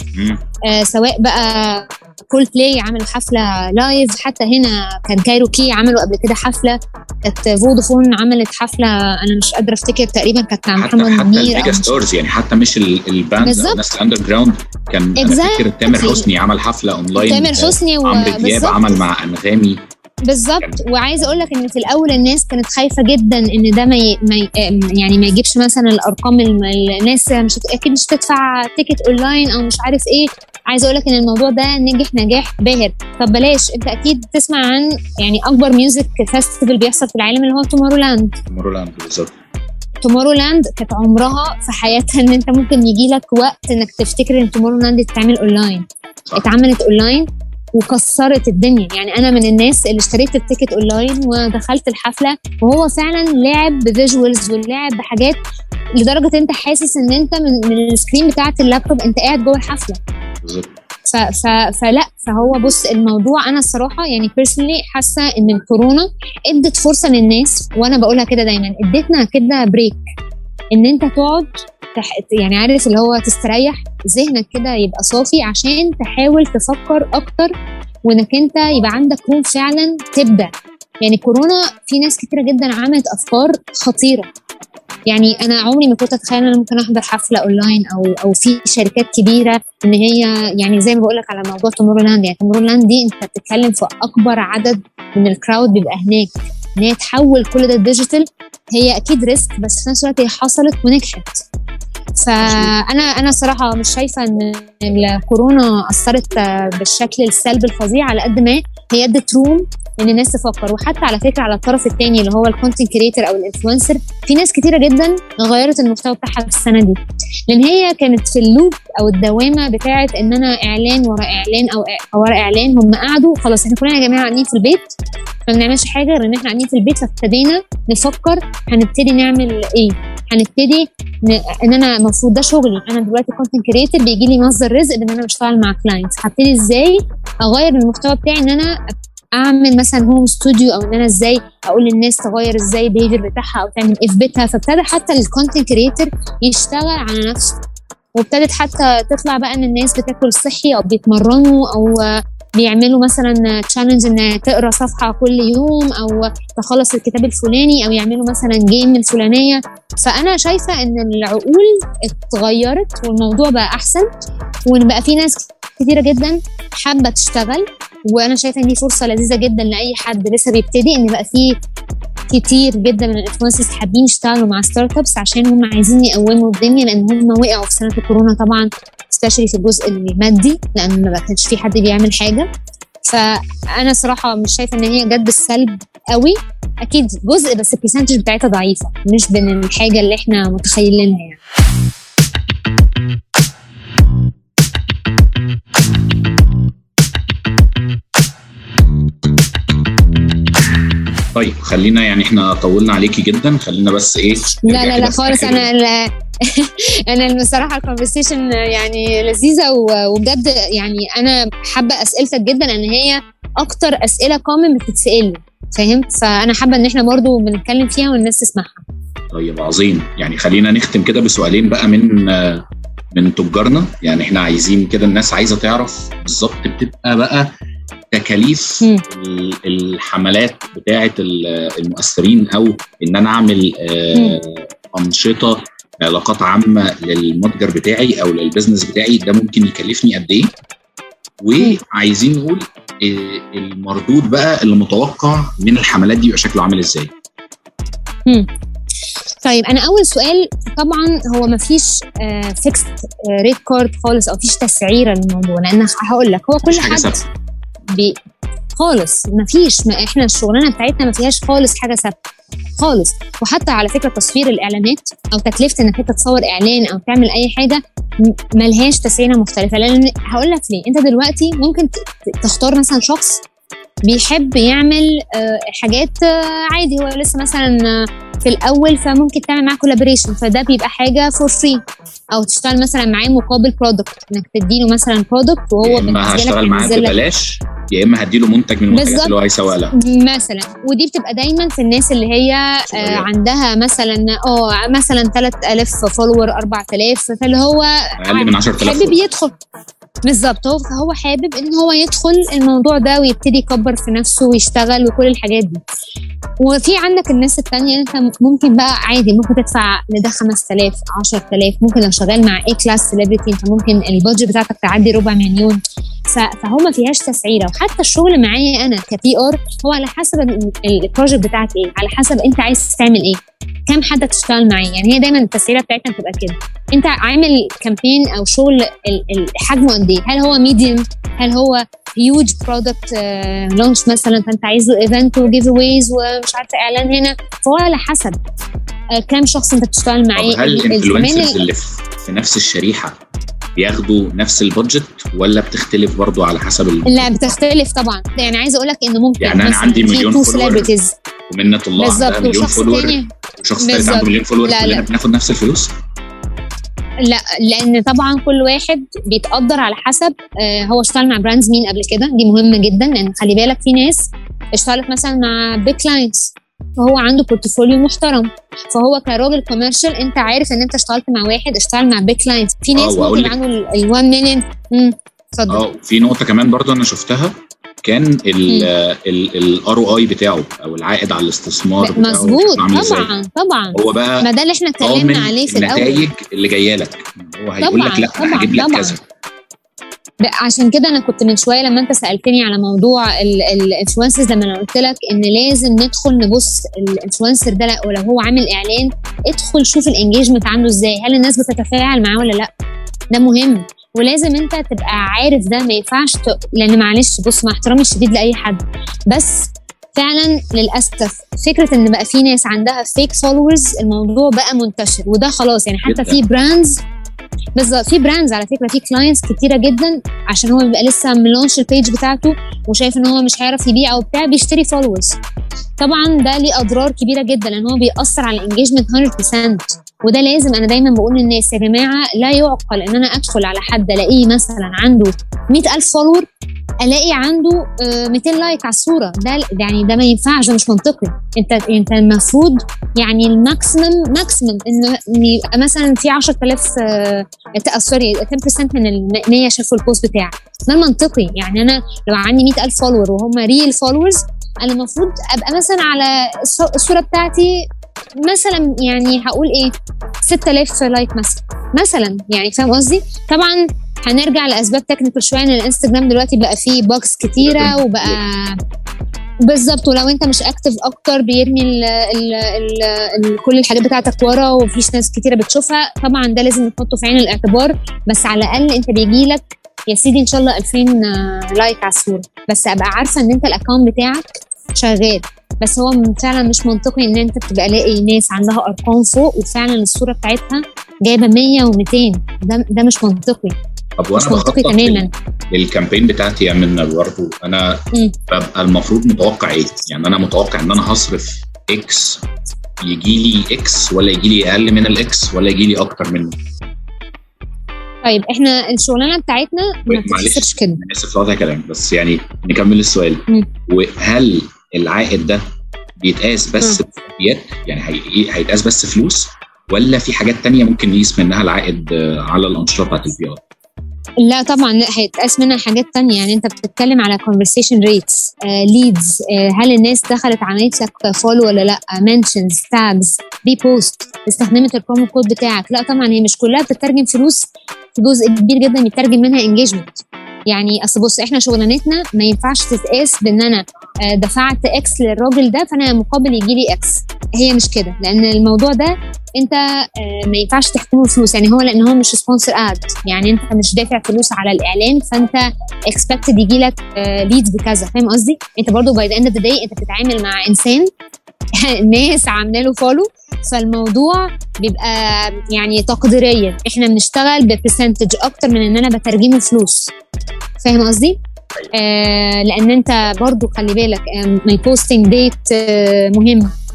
مم. آه سواء بقى كول بلاي عملوا حفله لايف حتى هنا كان كايروكي عملوا قبل كده حفله كانت فودافون عملت حفله انا مش قادره افتكر تقريبا كانت مع حتى محمد حتى منير الميجا او مش- ستارز يعني حتى مش ال- الباند او بالظبط. الناس الاندر جراوند كان انا Exactly. فاكر تامر حسني عمل حفله اونلاين تامر آه، حسني عمرو دياب وبالظبط عمل مع انغامي بالظبط وعايزه اقول لك ان في الاول الناس كانت خايفه جدا ان ده ما, ي... ما ي... يعني ما يجيبش مثلا الارقام الم... الناس مش هت- اكيد مش تدفع تيكت اونلاين او مش عارف ايه عايزه اقول لك ان الموضوع ده نجح نجاح باهر طب بلاش انت اكيد تسمع عن يعني اكبر ميوزك فيستيفال بيحصل في العالم اللي هو تومورو لاند تومورولاند بالظبط تومورو لاند كانت عمرها في حياتها ان انت ممكن يجي لك وقت انك تفتكر ان تومورو لاند تتعمل اونلاين صح. اتعملت اونلاين وكسرت الدنيا يعني انا من الناس اللي اشتريت التيكت اونلاين ودخلت الحفله وهو فعلا لعب بفيجوالز ولعب بحاجات لدرجه انت حاسس ان انت من, من السكرين بتاعه اللابتوب انت قاعد جوه الحفله بالظبط ف ف فلا فهو بص الموضوع انا الصراحه يعني بيرسونلي حاسه ان الكورونا ادت فرصه للناس وانا بقولها كده دايما ادتنا كده بريك ان انت تقعد تح... يعني عارف اللي هو تستريح ذهنك كده يبقى صافي عشان تحاول تفكر اكتر وانك انت يبقى عندك روم فعلا تبدع يعني كورونا في ناس كتيره جدا عملت افكار خطيره يعني انا عمري ما كنت اتخيل ان انا ممكن احضر حفله اونلاين او او في شركات كبيره ان هي يعني زي ما بقول لك على موضوع تومورو لاند يعني تومورو لاند دي انت بتتكلم في اكبر عدد من الكراود بيبقى هناك ان هي تحول كل ده ديجيتال هي اكيد ريسك بس في نفس الوقت هي حصلت ونجحت فانا انا صراحه مش شايفه ان الكورونا اثرت بالشكل السلبي الفظيع على قد ما هي ادت روم ان الناس تفكر وحتى على فكره على الطرف الثاني اللي هو الكونتنت كريتور او الانفلونسر في ناس كتيره جدا غيرت المحتوى بتاعها في السنه دي لان هي كانت في اللوب او الدوامه بتاعه ان انا اعلان ورا اعلان او أو ورا اعلان هم قعدوا خلاص احنا كلنا يا جماعه قاعدين في البيت ما بنعملش حاجه غير ان احنا قاعدين في البيت فابتدينا نفكر هنبتدي نعمل ايه هنبتدي ن... ان انا المفروض ده شغلي انا دلوقتي كونتنت كريتور بيجي لي مصدر رزق بان انا بشتغل مع كلاينتس هبتدي ازاي اغير المحتوى بتاعي ان انا اعمل مثلا هوم ستوديو او ان انا ازاي اقول للناس تغير ازاي البيهيفير بتاعها او تعمل ايه في بيتها فابتدى حتى الكونتنت كريتور يشتغل على نفسه وابتدت حتى تطلع بقى ان الناس بتاكل صحي او بيتمرنوا او بيعملوا مثلا تشالنج ان تقرا صفحه كل يوم او تخلص الكتاب الفلاني او يعملوا مثلا جيم الفلانيه فانا شايفه ان العقول اتغيرت والموضوع بقى احسن وان بقى في ناس كتيره جدا حابه تشتغل وانا شايفه ان دي فرصه لذيذه جدا لاي حد لسه بيبتدي ان بقى في كتير جدا من الانفلونسرز حابين يشتغلوا مع ستارت ابس عشان هم عايزين يقوموا الدنيا لان هم وقعوا في سنه الكورونا طبعا سبيشالي في الجزء المادي لان ما كانش في حد بيعمل حاجه فانا صراحه مش شايفه ان هي جت بالسلب قوي اكيد جزء بس البرسنتج بتاعتها ضعيفه مش من الحاجه اللي احنا متخيلينها يعني طيب خلينا يعني احنا طولنا عليكي جدا خلينا بس ايه لا نرجع لا كده لا في خالص آخر انا لا انا بصراحه الكونفرسيشن يعني لذيذه و- وبجد يعني انا حابه اسئلتك جدا ان هي اكتر اسئله كومن بتتسال فهمت فانا حابه ان احنا برضو بنتكلم فيها والناس تسمعها طيب عظيم يعني خلينا نختم كده بسؤالين بقى من آه، من تجارنا يعني احنا عايزين كده الناس عايزه تعرف بالظبط بتبقى بقى تكاليف مم. ال- الحملات بتاعه ال- المؤثرين او ان انا اعمل آه، انشطه علاقات عامه للمتجر بتاعي او للبزنس بتاعي ده ممكن يكلفني قد ايه وعايزين نقول آه، المردود بقى اللي متوقع من الحملات دي يبقى شكله عامل ازاي طيب انا اول سؤال طبعا هو ما فيش فيكست ريت كارد خالص او فيش تسعيره للموضوع لان هقول لك هو كل مفيش حاجه حد ثابته بي خالص ما فيش ما احنا الشغلانه بتاعتنا ما فيهاش خالص حاجه ثابته خالص وحتى على فكره تصوير الاعلانات او تكلفه انك انت تصور اعلان او تعمل اي حاجه م- ملهاش تسعيره مختلفه لان هقول لك ليه انت دلوقتي ممكن ت- ت- تختار مثلا شخص بيحب يعمل آه، حاجات آه، عادي هو لسه مثلا آه، في الاول فممكن تعمل معاه كولابوريشن فده بيبقى حاجه فور فري او تشتغل مثلا معاه مقابل برودكت انك تديله مثلا برودكت وهو يا اما بالنسبه لك هشتغل معاه هينزل لك ببلاش يا اما هديله منتج من المنتجات اللي هو هيسوق لها مثلا ودي بتبقى دايما في الناس اللي هي آه صغيرة. عندها مثلا اه مثلا 3000 فولور 4000 فاللي هو اقل من 10000 حابب يدخل بالظبط هو فهو حابب ان هو يدخل الموضوع ده ويبتدي يكبر في نفسه ويشتغل وكل الحاجات دي وفي عندك الناس التانية انت ممكن بقى عادي ممكن تدفع لده 5000 10000 ممكن لو شغال مع اي كلاس سيلبرتي انت ممكن البادجت بتاعتك تعدي ربع مليون ف- فهو ما فيهاش تسعيره وحتى الشغل معايا انا كبي ار هو على حسب ال- البروجكت بتاعك ايه على حسب انت عايز تعمل ايه كم حد تشتغل معاه يعني هي دايما التسعيره بتاعتنا بتبقى كده انت عامل كامبين او شغل ال- ال- حجمه قد ايه هل هو ميديوم هل هو هيوج برودكت لونش مثلا فانت عايز له ايفنت وجيف اويز ومش عارفه اعلان هنا فهو على حسب آه، كام شخص انت بتشتغل معاه طب هل ال- ال- الانفلونسرز كمان اللي في في نفس الشريحه بياخدوا نفس البادجت ولا بتختلف برضو على حسب ال... لا بتختلف طبعا يعني عايزه اقول لك انه ممكن يعني أنا مثلاً عندي في مليون two follower celebrities ومنة الله عندها بالظبط مليون وشخص فولور تاني وشخص ثالث بالظبط. عنده مليون فولور لا، كلنا لا. بناخد نفس الفلوس لا لان طبعا كل واحد بيتقدر على حسب آه، هو اشتغل مع براندز مين قبل كده دي مهمه جدا لان خلي بالك في ناس اشتغلت مثلا مع بيج كلاينتس فهو عنده بورتفوليو محترم فهو كراجل كوميرشال انت عارف ان انت اشتغلت مع واحد اشتغل مع بيج كلاينتس في آه، ناس وأقول ممكن لك- عنده ال 1 مليون اتفضل اه في نقطه كمان برضو انا شفتها كان الار او اي بتاعه او العائد على الاستثمار لا، بتاعه مظبوط عامل إزاي. طبعا طبعا هو بقى ما ده اللي احنا ضامن اتكلمنا عليه في الاول النتائج اللي جايه لك هو هيقول لك طبعاً، لا انا طبعاً، هجيب لك طبعاً. كذا ب- عشان كده انا كنت من شويه لما انت سالتني على موضوع الانفلونسرز لما انا قلت لك ان لازم ندخل نبص الانفلونسر ده لو لو هو عامل اعلان ادخل شوف الانجيجمنت عنده ازاي هل الناس بتتفاعل معاه ولا لا ده مهم ولازم انت تبقى عارف ده ما ينفعش ت... لان معلش بص مع احترامي الشديد لاي حد بس فعلا للاسف فكره ان بقى في ناس عندها فيك فولورز الموضوع بقى منتشر وده خلاص يعني حتى جداً. في براندز بالظبط في براندز على فكره في كلاينتس كتيره جدا عشان هو بيبقى لسه ملونش البيج بتاعته وشايف ان هو مش هيعرف يبيع او بتاع بيشتري فولورز طبعا ده ليه اضرار كبيره جدا لان هو بيأثر على الانجيجمنت 100% وده لازم انا دايما بقول للناس يا جماعه لا يعقل ان انا ادخل على حد الاقيه مثلا عنده 100000 فولور الاقي عنده آه، 200 لايك على الصوره ده يعني ده ما ينفعش ده مش منطقي انت انت المفروض يعني الماكسيمم ماكسيمم ان إن يبقى مثلا في 10000 آه، ت- سوري 10% من ال 100 شافوا البوست بتاعك ده المنطقي يعني انا لو عندي 100000 فولور وهم ريل فولورز انا المفروض ابقى مثلا على الص- الصوره بتاعتي مثلا يعني هقول ايه 6000 لايك مثلا مثلا يعني فاهم قصدي طبعا هنرجع لاسباب تكنيكال شويه ان الانستجرام دلوقتي بقى فيه باكس كتيره وبقى بالظبط ولو انت مش اكتف اكتر بيرمي ال ال ال ال كل الحاجات بتاعتك ورا ومفيش ناس كتيره بتشوفها طبعا ده لازم نحطه في عين الاعتبار بس على الاقل انت بيجي لك يا سيدي ان شاء الله 2000 لايك على الصوره بس ابقى عارفه ان انت الاكونت بتاعك شغال بس هو م- فعلا مش منطقي ان انت بتبقى لاقي ناس عندها ارقام فوق وفعلا الصوره بتاعتها جايبه 100 و200 ده ده مش منطقي طب مش وانا منطقي بخطط تماما للكامبين بتاعتي يا منى برضه انا مم. ببقى المفروض متوقع ايه؟ يعني انا متوقع ان انا هصرف اكس يجي لي اكس ولا يجي لي اقل من الاكس ولا يجي لي اكتر منه؟ طيب احنا الشغلانه بتاعتنا ما معلش. بتتحسبش كده انا اسف لو كلام بس يعني نكمل السؤال مم. وهل العائد ده بيتقاس بس بفلوسيات يعني هي- هيتقاس بس فلوس ولا في حاجات تانية ممكن نقيس منها العائد آه، على الانشطه بتاعت البي ار؟ لا طبعا لا هيتقاس منها حاجات تانية يعني انت بتتكلم على conversation rates ليدز هل الناس دخلت عملت لك فولو ولا لا منشنز تاجز ري بوست استخدمت البرومو كود بتاعك لا طبعا هي مش كلها بتترجم فلوس في جزء كبير جدا بيترجم منها انجيجمنت يعني اصل بص احنا شغلانتنا ما ينفعش تتقاس بان انا آه، دفعت اكس للراجل ده فانا مقابل يجي لي اكس هي مش كده لان الموضوع ده انت آه، ما ينفعش تحكمه فلوس يعني هو لان هو مش سبونسر اد يعني انت مش دافع فلوس على الاعلان فانت اكسبكتد يجي لك ليدز بكذا فاهم قصدي انت برضو باي ذا اند اوف ذا داي انت بتتعامل مع انسان ناس عامله له فولو فالموضوع بيبقى يعني تقديريا احنا بنشتغل ببرسنتج اكتر من ان انا بترجمه فلوس فاهم قصدي؟ آه لان انت برضو خلي بالك ماي بوستنج ديت آه مهم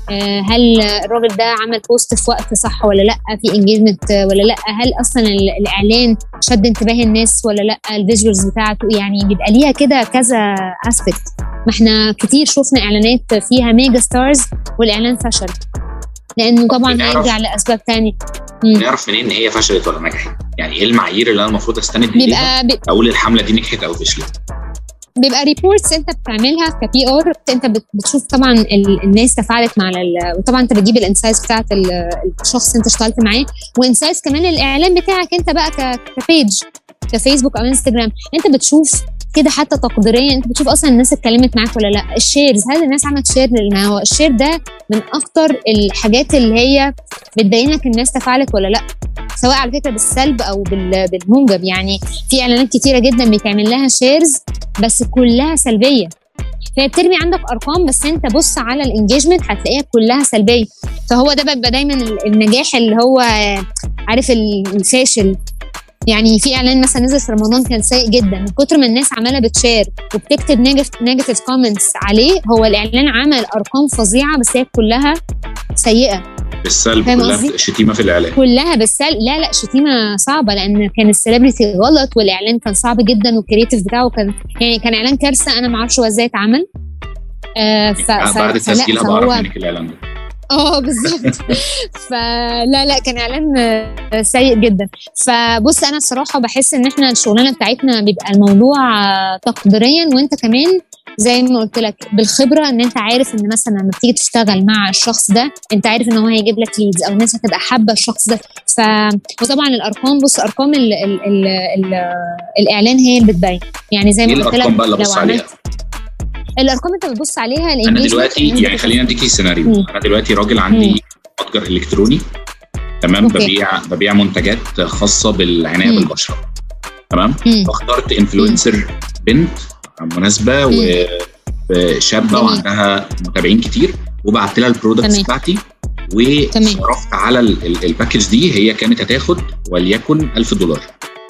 آه، هل الراجل ده عمل بوست في وقت صح ولا لا في انجيجمنت ولا لا هل اصلا ال- الاعلان شد انتباه الناس ولا لا الفيجوالز بتاعته يعني بيبقى ليها كده كذا اسبكت ما احنا كتير شفنا اعلانات فيها ميجا ستارز والاعلان فشل لانه طبعا بنعرف- هيرجع لاسباب تانية مم. نعرف منين ان هي فشلت ولا نجحت يعني ايه المعايير اللي انا المفروض استند اليها بيبقى بي- اقول الحمله دي نجحت او فشلت بيبقى ريبورتس انت بتعملها كبي ار انت بت- بتشوف طبعا ال- الناس تفاعلت مع ال- وطبعا انت بتجيب الانسايتس بتاعت ال- الشخص انت اشتغلت معاه وانسايتس كمان الاعلان بتاعك انت بقى ك- كبيج كفيسبوك او انستجرام انت بتشوف كده حتى تقديريا انت بتشوف اصلا الناس اتكلمت معاك ولا لا الشيرز هل الناس عملت شير ما هو الشير ده من اكتر الحاجات اللي هي بتبين لك الناس تفاعلت ولا لا سواء على فكره بالسلب او بال- بالموجب يعني في اعلانات كتيره جدا بيتعمل لها شيرز بس كلها سلبيه فهي بترمي عندك ارقام بس انت بص على الانجيجمنت هتلاقيها كلها سلبيه فهو ده بيبقى دايما ال- النجاح اللي هو عارف ال- الفاشل يعني في اعلان مثلا نزل في رمضان كان سيء جدا من كتر ما الناس عماله بتشير وبتكتب نيجاتيف كومنتس عليه هو الاعلان عمل ارقام فظيعه بس هي كلها سيئه بالسلب فاهم كلها قصدي؟ شتيمه في الاعلان كلها بالسلب لا لا شتيمه صعبه لان كان السليبرتي غلط والاعلان كان صعب جدا والكريتيف بتاعه كان يعني كان اعلان كارثه انا ما اعرفش هو ازاي اتعمل آه ف... ف... بعد فلا، التسجيل هبقى فهو- اعرف منك الاعلان ده اه بالظبط فلا لا كان اعلان آه، سيء جدا فبص انا الصراحه بحس ان احنا الشغلانه بتاعتنا بيبقى الموضوع آه، تقديريا وانت كمان زي ما قلت لك بالخبره ان انت عارف ان مثلا لما بتيجي تشتغل مع الشخص ده انت عارف ان هو هيجيب لك ليدز او الناس هتبقى حابه الشخص ده ف وطبعا الارقام بص ارقام ال... ال... ال... ال... الاعلان هي اللي بتبين يعني زي ايه ما قلت لك الارقام بقى اللي لو ابص عليها عملت الارقام انت بتبص عليها انا الانجيجمنت دلوقتي الناس يعني بت- خلينا اديكي سيناريو مم. انا دلوقتي راجل عندي متجر الكتروني تمام أوكي. ببيع ببيع منتجات خاصه بالعنايه مم. بالبشره تمام مم. فاخترت انفلونسر بنت مناسبه مم. وشابه جميل. وعندها متابعين كتير وبعت لها البرودكتس تمام. بتاعتي تمام. وصرفت على ال- ال- الباكج دي هي كانت هتاخد وليكن 1000 دولار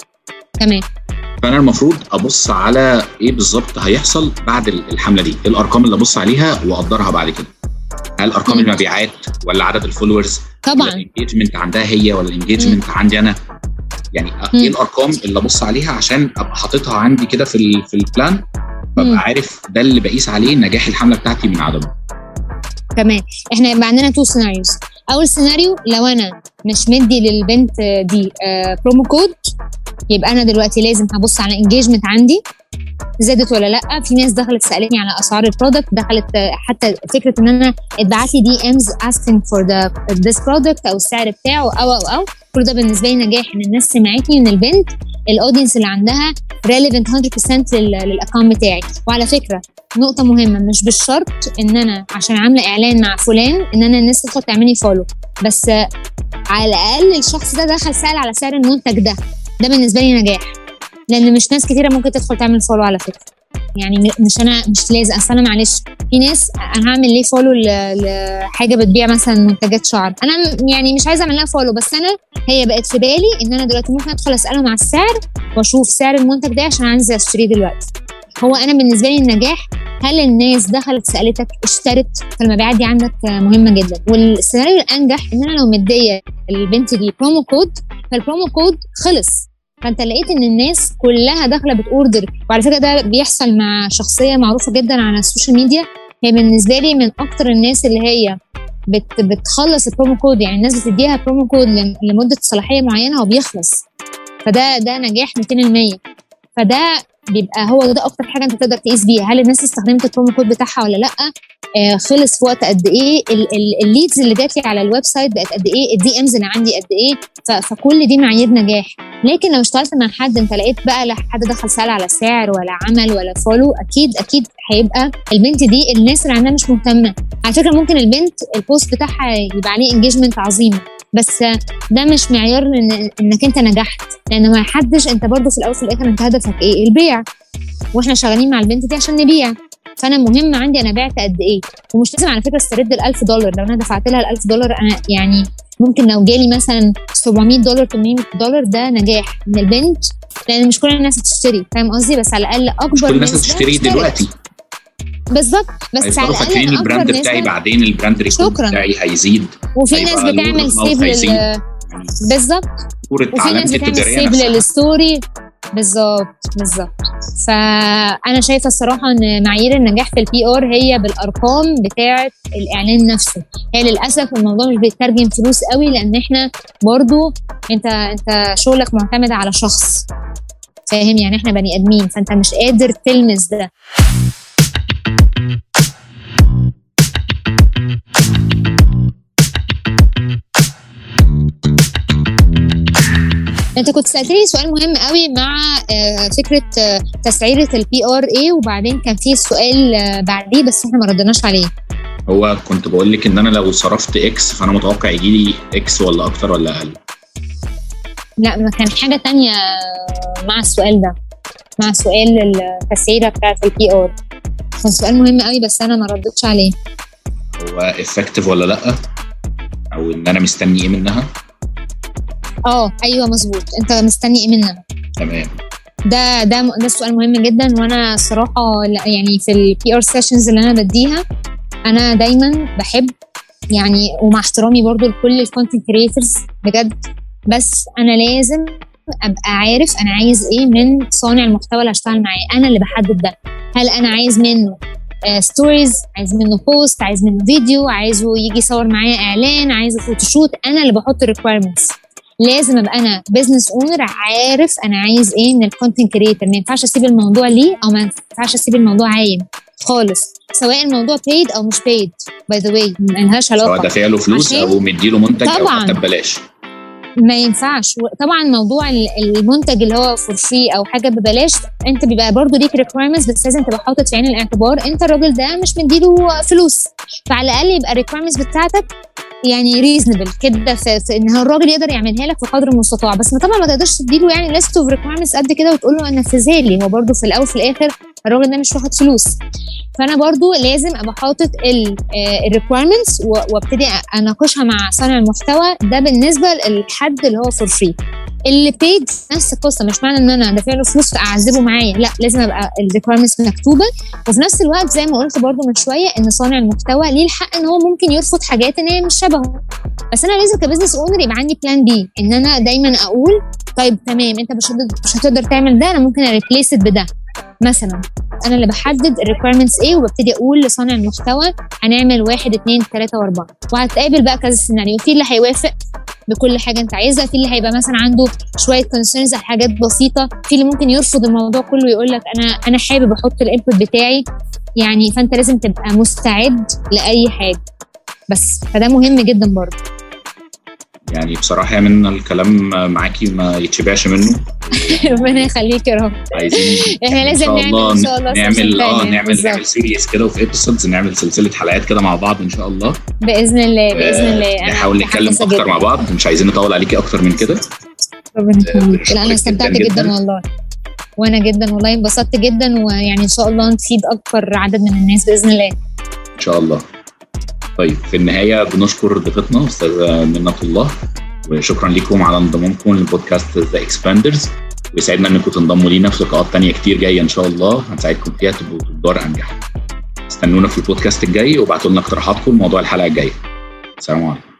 تمام فانا المفروض ابص على ايه بالظبط هيحصل بعد ال- الحمله دي ايه الارقام اللي ابص عليها واقدرها بعد كده هل ارقام مم. المبيعات ولا عدد الفولورز ولا طبعا الانجيجمنت عندها هي ولا الانجيجمنت عندي انا يعني أ- مم. ايه الارقام اللي ابص عليها عشان ابقى حاططها عندي كده في ال- في البلان مم. ببقى عارف ده اللي بقيس عليه نجاح الحمله بتاعتي من عدمه تمام احنا يبقى عندنا تو سيناريوز اول سيناريو لو انا مش مدي للبنت دي برومو كود يبقى انا دلوقتي لازم هبص على انجيجمنت عندي زادت ولا لا في ناس دخلت سالتني على اسعار البرودكت دخلت آه، حتى فكره ان انا اتبعت لي دي امز asking فور ذا ذس برودكت او السعر بتاعه او او او كل ده بالنسبه لي نجاح ان الناس سمعتني ان البنت الاودينس اللي عندها ريليفنت 100% للاكونت بتاعي وعلى فكره نقطة مهمة مش بالشرط ان انا عشان عاملة اعلان مع فلان ان انا الناس تدخل تعملي فولو بس آه، على الاقل الشخص ده دخل سأل على سعر المنتج ده ده بالنسبة لي نجاح لان مش ناس كتيرة ممكن تدخل تعمل فولو على فكرة يعني م- مش انا مش لازم اصل انا معلش في ناس انا هعمل ليه فولو ل- لحاجه بتبيع مثلا منتجات شعر انا م- يعني مش عايزه اعمل لها فولو بس انا هي بقت في بالي ان انا دلوقتي ممكن ادخل اسالهم على السعر واشوف سعر المنتج ده عشان عايزه اشتريه دلوقتي هو انا بالنسبه لي النجاح هل الناس دخلت سالتك اشترت فالمبيعات دي عندك آه، مهمه جدا والسيناريو الانجح ان انا لو مديه البنت دي برومو كود فالبرومو كود خلص فانت لقيت ان الناس كلها داخله بتوردر وعلى فكره ده بيحصل مع شخصيه معروفه جدا على السوشيال ميديا هي بالنسبه لي من اكتر الناس اللي هي بت بتخلص البرومو كود يعني الناس بتديها برومو كود لم- لمده صلاحيه معينه وبيخلص فده ده نجاح 200% فده بيبقى هو ده اكتر حاجه انت تقدر تقيس بيها هل الناس استخدمت البرومو كود بتاعها ولا لا آه خلص في وقت قد ايه ال- ال- الليدز اللي جات لي على الويب سايت بقت قد ايه الدي امز اللي عندي قد ايه ف- فكل دي معايير نجاح لكن لو اشتغلت مع حد انت لقيت بقى لا حد دخل سال على سعر ولا عمل ولا فولو اكيد اكيد هيبقى البنت دي الناس اللي عندها مش مهتمه على فكره ممكن البنت البوست بتاعها يبقى عليه انجيجمنت عظيمه بس ده مش معيار إن انك انت نجحت لان ما حدش انت برضو في الاول وفي الاخر انت هدفك ايه البيع واحنا شغالين مع البنت دي عشان نبيع فانا مهم عندي انا بعت قد ايه ومش لازم على فكره استرد ال 1000 دولار لو انا دفعت لها ال 1000 دولار انا يعني ممكن لو جالي مثلا 700 دولار 800 دولار ده نجاح من البنت لان مش كل الناس هتشتري فاهم قصدي بس على الاقل اكبر مش كل الناس نسبة هتشتري اشترت. دلوقتي بالظبط بس على هيفضلوا الاقل فاكرين أنا البراند أكبر بتاعي نسبة- بعدين البراند ريكورد شكراً. بتاعي هيزيد وفي هيبقى ناس الword بتعمل of mouth سيف هيزيد. لل يعني بالظبط صورة وفي ناس علامتي بتعمل التجارية سيف نفسها للستوري بالظبط بالظبط فانا شايفه الصراحه ان معايير النجاح في البي ار هي بالارقام بتاعه الاعلان نفسه هي للاسف الموضوع مش بيترجم فلوس قوي لان احنا برضو انت انت شغلك معتمد على شخص فاهم يعني احنا بني ادمين فانت مش قادر تلمس ده انت كنت سالتني سؤال مهم قوي مع آه، فكره آه، تسعيره البي ار اي وبعدين كان في سؤال آه، بعديه بس احنا ما ردناش عليه هو كنت بقول لك ان انا لو صرفت اكس فانا متوقع يجي لي اكس ولا اكتر ولا اقل لا ما كان حاجه تانية مع السؤال ده مع سؤال التسعيره بتاعت البي ار كان سؤال مهم قوي بس انا ما ردتش عليه هو افكتيف ولا لا او ان انا مستني ايه منها اه ايوه مظبوط انت مستني ايه منها تمام ده ده ده السؤال مهم جدا وانا الصراحه لا- يعني في البي ار سيشنز اللي انا بديها انا دايما بحب يعني ومع احترامي برضو لكل الكونتنت كريترز بجد بس انا لازم ابقى عارف انا عايز ايه من صانع المحتوى اللي هشتغل معاه انا اللي بحدد ده هل انا عايز منه ستوريز عايز منه بوست عايز منه فيديو عايزه يجي يصور معايا اعلان عايزه فوتوشوت انا اللي بحط الريكويرمنتس لازم ابقى انا بزنس اونر عارف انا عايز ايه من الكونتنت كريتور ما ينفعش اسيب الموضوع ليه او ما ينفعش اسيب الموضوع عايم خالص سواء الموضوع paid او مش paid باي ذا واي ملهاش سواء علاقه دافع له فلوس عشان- او مديله منتج او طبعاً. حتى ببلاش ما ينفعش طبعا موضوع ال- المنتج اللي هو فور فري او حاجه ببلاش انت بيبقى برضو ليك ريكويرمنتس بس لازم تبقى حاطط في عين الاعتبار انت الراجل ده مش مديله فلوس فعلى الاقل يبقى الريكويرمنتس بتاعتك يعني ريزنبل كده في, في ان الراجل يقدر يعملها لك بقدر المستطاع بس ما طبعا ما تقدرش تديله يعني ليست اوف ريكويرمنتس قد كده وتقول له نفذها لي هو برضو في الاول وفي الاخر الراجل ده مش واخد فلوس فانا برضو لازم ابقى حاطط الريكويرمنتس وابتدي اناقشها مع صانع المحتوى ده بالنسبه للحد اللي هو فور فري اللي بيد نفس القصه مش معنى ان انا دافع له فلوس فاعذبه معايا لا لازم ابقى الريكويرمنتس مكتوبه وفي نفس الوقت زي ما قلت برضو من شويه ان صانع المحتوى ليه الحق ان هو ممكن يرفض حاجات ان هي مش شبهه بس انا لازم كبزنس اونر يبقى عندي بلان بي ان انا دايما اقول طيب تمام انت مش هتقدر مش هتقدر تعمل ده انا ممكن اريبليس بده مثلا انا اللي بحدد الريكويرمنتس ايه وببتدي اقول لصانع المحتوى هنعمل واحد اتنين تلاته واربعه وهتقابل بقى كذا سيناريو في اللي هيوافق بكل حاجه انت عايزها في اللي هيبقى مثلا عنده شويه كونسيرنز على حاجات بسيطه في اللي ممكن يرفض الموضوع كله ويقول لك انا انا حابب احط الانبوت بتاعي يعني فانت لازم تبقى مستعد لاي حاجه بس فده مهم جدا برضه يعني بصراحه يا من الكلام معاكي ما يتشبعش منه ربنا يخليك يا رب عايزين احنا إن لازم شاء نعمل الله ان شاء الله نعمل session اه تانية. نعمل بالظبط. نعمل سيريز كده وفي ايبيسودز نعمل سلسله حلقات كده مع بعض ان شاء الله باذن الله باذن آه، الله أنا نحاول نتكلم متحمسة اكتر جداً. مع بعض مش عايزين نطول عليكي اكتر من كده ربنا آه، يخليك لا انا بنشكرك استمتعت جداً جدا, جداً. والله وانا جدا والله انبسطت جدا ويعني ان شاء الله نفيد اكبر عدد من الناس باذن الله ان شاء الله طيب في النهايه بنشكر ضيفتنا استاذه منة الله وشكرا لكم على انضمامكم لبودكاست ذا اكسباندرز ويسعدنا انكم تنضموا لينا في لقاءات تانية كتير جايه ان شاء الله هنساعدكم فيها تبقوا تجار انجح استنونا في البودكاست الجاي وابعتوا لنا اقتراحاتكم لموضوع الحلقه الجايه السلام عليكم